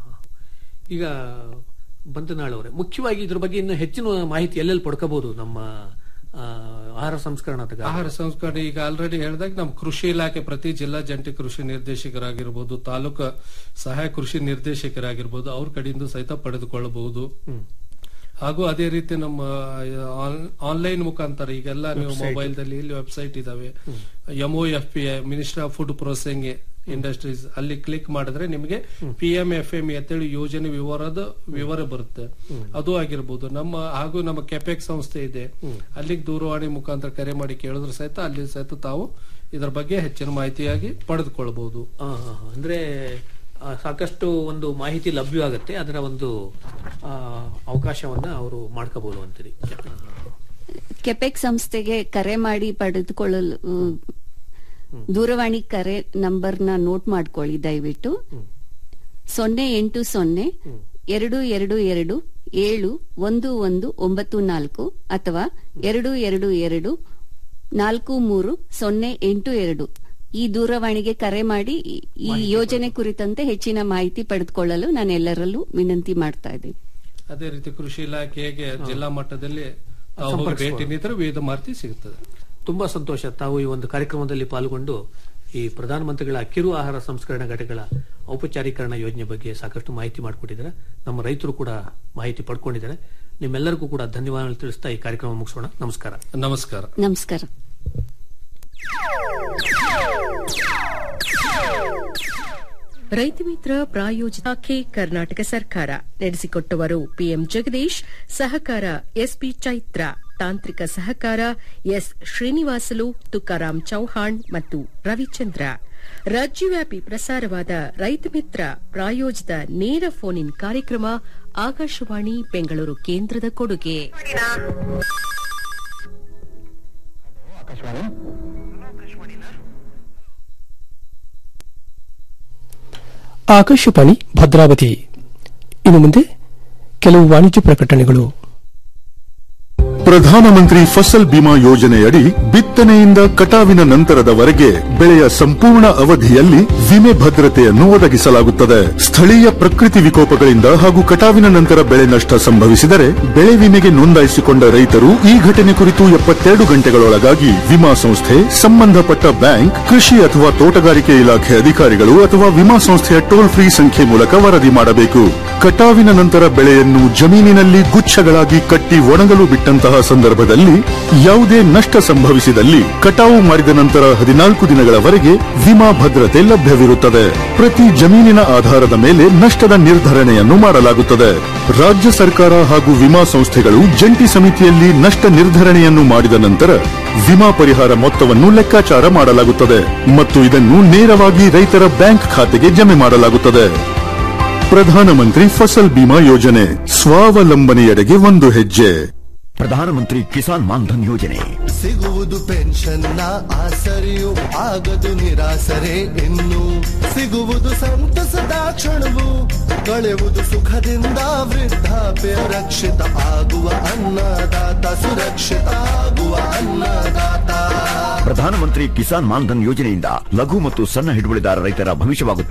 ಈಗ ಬಂತನಾಳ್ ಅವರೇ ಮುಖ್ಯವಾಗಿ ಇದ್ರ ಬಗ್ಗೆ ಇನ್ನು ಹೆಚ್ಚಿನ ಮಾಹಿತಿ ಎಲ್ಲೆಲ್ಲಿ ಪಡ್ಕೋಬಹುದು ನಮ್ಮ ಆ, ಆಹಾರ ಸಂಸ್ಕರಣಾದಾಗ ಆಹಾರ ಸಂಸ್ಕರಣೆ ಈಗ ಆಲ್ರೆಡಿ ಹೇಳಿದಾಗ ನಮ್ಮ ಕೃಷಿ ಇಲಾಖೆ ಪ್ರತಿ ಜಿಲ್ಲಾ ಜಂಟಿ ಕೃಷಿ ನಿರ್ದೇಶಕರಾಗಿರ್ಬೋದು ತಾಲೂಕು ಸಹಾಯ ಕೃಷಿ ನಿರ್ದೇಶಕರಾಗಿರ್ಬೋದು ಅವ್ರ ಕಡೆಯಿಂದ ಸಹಿತ ಪಡೆದುಕೊಳ್ಳಬಹುದು ಹಾಗೂ ಅದೇ ರೀತಿ ನಮ್ಮ ಆನ್ಲೈನ್ ಮುಖಾಂತರ ಈಗೆಲ್ಲ ನೀವು ಮೊಬೈಲ್ ದಲ್ಲಿ ಇಲ್ಲಿ ವೆಬ್ಸೈಟ್ ಇದಾವೆ M O F P I minister of food processing industries ಅಲ್ಲಿ ಕ್ಲಿಕ್ ಮಾಡಿದ್ರೆ ನಿಮಗೆ ಪಿ ಎಂ ಎಫ್ ಎಂ ಅಂತೇಳಿ ಯೋಜನೆ ವಿವರದ ವಿವರ ಬರುತ್ತೆ ಅದು ಆಗಿರ್ಬೋದು ನಮ್ಮ ಹಾಗೂ ನಮ್ಮ ಕೆಪೆಕ್ ಸಂಸ್ಥೆ ಇದೆ ಅಲ್ಲಿಗೆ ದೂರವಾಣಿ ಮುಖಾಂತರ ಕರೆ ಮಾಡಿ ಕೇಳಿದ್ರು ಸಹಿತ ಅಲ್ಲಿ ಸಹಿತ ತಾವು ಇದರ ಬಗ್ಗೆ ಹೆಚ್ಚಿನ ಮಾಹಿತಿಯಾಗಿ ಪಡೆದುಕೊಳ್ಳಬಹುದು ಆ, ಆ, ಆ. ಅಂದ್ರೆ ಆ, ಸಾಕಷ್ಟು ಒಂದು ಮಾಹಿತಿ ಲಭ್ಯವಾಗುತ್ತೆ ಅದರ ಒಂದು ಆ, ಅವಕಾಶವನ್ನ ಅವರು ಮಾಡ್ಕೋಬಹುದು ಅಂತೀರಿ ಕೆಪೆಕ್ ಸಂಸ್ಥೆಗೆ ಕರೆ ಮಾಡಿ ಪಡೆದುಕೊಳ್ಳಲು ಉ, ದೂರವಾಣಿ ಕರೆ ನಂಬರ್ನ ನೋಟ್ ಮಾಡ್ಕೊಳ್ಳಿ ದಯವಿಟ್ಟು ಸೊನ್ನೆ ಎಂಟು ಸೊನ್ನೆ ಎರಡು ಎರಡು ಎರಡು ಏಳು ಒಂದು ಒಂದು ಒಂಬತ್ತು ನಾಲ್ಕು ಅಥವಾ ಎರಡು ಎರಡು ಎರಡು ನಾಲ್ಕು ಮೂರು ಸೊನ್ನೆ ಎಂಟು ಎರಡು ಈ ದೂರವಾಣಿಗೆ ಕರೆ ಮಾಡಿ ಈ- ಈ ಯೋಜನೆ ಕುರಿತಂತೆ ಹೆಚ್ಚಿನ ಮಾಹಿತಿ ಪಡೆದುಕೊಳ್ಳಲು ನಾನು ಎಲ್ಲರಲ್ಲೂ ವಿನಂತಿ ಮಾಡ್ತಾ ಇದ್ದೀನಿ ಅದೇ ರೀತಿ ಕೃಷಿ ಇಲಾಖೆಗೆ ಜಿಲ್ಲಾ ಮಟ್ಟದಲ್ಲಿ ತಾವು ಹೋಗಿ ಭೇಟಿ ನೀಡಿದ್ರೆ ವಿವಿಧ ಮಾಹಿತಿ ಸಿಗುತ್ತದೆ ತುಂಬಾ ಸಂತೋಷ ತಾವು ಈ ಒಂದು ಕಾರ್ಯಕ್ರಮದಲ್ಲಿ ಪಾಲ್ಗೊಂಡು ಈ ಪ್ರಧಾನಮಂತ್ರಿಗಳ ಕಿರು ಆಹಾರ ಸಂಸ್ಕರಣಾ ಘಟಕಗಳ ಔಪಚಾರೀಕರಣ ಯೋಜನೆ ಬಗ್ಗೆ ಸಾಕಷ್ಟು ಮಾಹಿತಿ ಮಾಡಿಕೊಟ್ಟಿದ್ದಾರೆ ನಮ್ಮ ರೈತರು ಕೂಡ ಮಾಹಿತಿ ಪಡ್ಕೊಂಡಿದ್ದಾರೆ ನಿಮ್ಮೆಲ್ಲರಿಗೂ ಕೂಡ ಧನ್ಯವಾದಗಳು ತಿಳಿಸ್ತಾ ಈ ಕಾರ್ಯಕ್ರಮ ಮುಗಿಸೋಣ ನಮಸ್ಕಾರ ನಮಸ್ಕಾರ ನಮಸ್ಕಾರ ರೈತ ಮಿತ್ರ ಪ್ರಾಯೋಜಿತ ಕೆ ಕರ್ನಾಟಕ ಸರ್ಕಾರ ನಡೆಸಿಕೊಟ್ಟವರು ಪಿಎಂ ಜಗದೀಶ್ ಸಹಕಾರ ಎಸ್ಪಿ ಚೈತ್ರ ತಾಂತ್ರಿಕ ಸಹಕಾರ ಎಸ್ ಶ್ರೀನಿವಾಸಲು ತುಕಾರಾಂ ಚೌಹಾಣ್ ಮತ್ತು ರವಿಚಂದ್ರ ರಾಜ್ಯವ್ಯಾಪಿ ಪ್ರಸಾರವಾದ ರೈತ ಮಿತ್ರ ಪ್ರಾಯೋಜಿತ ನೇರ ಫೋನ್ ಇನ್ ಕಾರ್ಯಕ್ರಮ ಆಕಾಶವಾಣಿ ಬೆಂಗಳೂರು ಕೇಂದ್ರದ ಕೊಡುಗೆ ಆಕಾಶವಾಣಿ ಭದ್ರಾವತಿ ಇನ್ನು ಮುಂದೆ ಕೆಲವು ವಾಣಿಜ್ಯ ಪ್ರಕಟಣೆಗಳು ಪ್ರಧಾನಮಂತ್ರಿ ಫಸಲ್ ಬಿಮಾ ಯೋಜನೆಯಡಿ ಬಿತ್ತನೆಯಿಂದ ಕಟಾವಿನ ನಂತರದವರೆಗೆ ಬೆಳೆಯ ಸಂಪೂರ್ಣ ಅವಧಿಯಲ್ಲಿ ವಿಮೆ ಭದ್ರತೆಯನ್ನು ಒದಗಿಸಲಾಗುತ್ತದೆ ಸ್ಥಳೀಯ ಪ್ರಕೃತಿ ವಿಕೋಪಗಳಿಂದ ಹಾಗೂ ಕಟಾವಿನ ನಂತರ ಬೆಳೆ ನಷ್ಟ ಸಂಭವಿಸಿದರೆ ಬೆಳೆ ವಿಮೆಗೆ ನೋಂದಾಯಿಸಿಕೊಂಡ ರೈತರು ಈ ಘಟನೆ ಕುರಿತು ಎಪ್ಪತ್ತೆರಡು ಗಂಟೆಗಳೊಳಗಾಗಿ ವಿಮಾ ಸಂಸ್ಥೆ ಸಂಬಂಧಪಟ್ಟ ಬ್ಯಾಂಕ್ ಕೃಷಿ ಅಥವಾ ತೋಟಗಾರಿಕೆ ಇಲಾಖೆ ಅಧಿಕಾರಿಗಳು ಅಥವಾ ವಿಮಾ ಸಂಸ್ಥೆಯ ಟೋಲ್ ಫ್ರೀ ಸಂಖ್ಯೆ ಮೂಲಕ ವರದಿ ಮಾಡಬೇಕು ಕಟಾವಿನ ನಂತರ ಬೆಳೆಯನ್ನು ಜಮೀನಿನಲ್ಲಿ ಗುಚ್ಛಗಳಾಗಿ ಕಟ್ಟಿ ಒಣಗಲು ಬಿಟ್ಟಂತಹ ಸಂದರ್ಭದಲ್ಲಿ ಯಾವುದೇ ನಷ್ಟ ಸಂಭವಿಸಿದಲ್ಲಿ ಕಟಾವು ಮಾಡಿದ ನಂತರ ಹದಿನಾಲ್ಕು ದಿನಗಳವರೆಗೆ ವಿಮಾ ಭದ್ರತೆ ಲಭ್ಯವಿರುತ್ತದೆ ಪ್ರತಿ ಜಮೀನಿನ ಆಧಾರದ ಮೇಲೆ ನಷ್ಟದ ನಿರ್ಧರಣೆಯನ್ನು ಮಾಡಲಾಗುತ್ತದೆ ರಾಜ್ಯ ಸರ್ಕಾರ ಹಾಗೂ ವಿಮಾ ಸಂಸ್ಥೆಗಳು ಜಂಟಿ ಸಮಿತಿಯಲ್ಲಿ ನಷ್ಟ ನಿರ್ಧರಣೆಯನ್ನು ಮಾಡಿದ ನಂತರ ವಿಮಾ ಪರಿಹಾರ ಮೊತ್ತವನ್ನು ಲೆಕ್ಕಾಚಾರ ಮಾಡಲಾಗುತ್ತದೆ ಮತ್ತು ಇದನ್ನು ನೇರವಾಗಿ ರೈತರ ಬ್ಯಾಂಕ್ ಖಾತೆಗೆ ಜಮೆ ಮಾಡಲಾಗುತ್ತದೆ ಪ್ರಧಾನಮಂತ್ರಿ ಫಸಲ್ ಬಿಮಾ ಯೋಜನೆ ಸ್ವಾವಲಂಬನೆಯೆಡೆಗೆ ಒಂದು ಹೆಜ್ಜೆ ಪ್ರಧಾನಮಂತ್ರಿ ಕಿಸಾನ್ ಮಾನ್ಧನ್ ಯೋಜನೆ ಸಿಗುವುದು ಪೆನ್ಷನ್ನ ಆಸರೆಯು ಆಗದು ನಿರಾಸರೆ ಇನ್ನು ಸಿಗುವುದು ಸಂತಸದ ಕ್ಷಣವು ಕಳೆಯುವುದು ಸುಖದಿಂದ ವೃದ್ಧಾಪ್ಯ ರಕ್ಷಿತ ಆಗುವ ಅನ್ನದಾತ ಸುರಕ್ಷಿತ ಆಗುವ ಅನ್ನದಾತ ಪ್ರಧಾನಮಂತ್ರಿ ಕಿಸಾನ್ ಮಾನ್ಧನ್ ಯೋಜನೆಯಿಂದ ಲಘು ಮತ್ತು ಸಣ್ಣ ಹಿಡುವಳಿದಾರ ರೈತರ ಭವಿಷ್ಯವಾಗುತ್ತೆ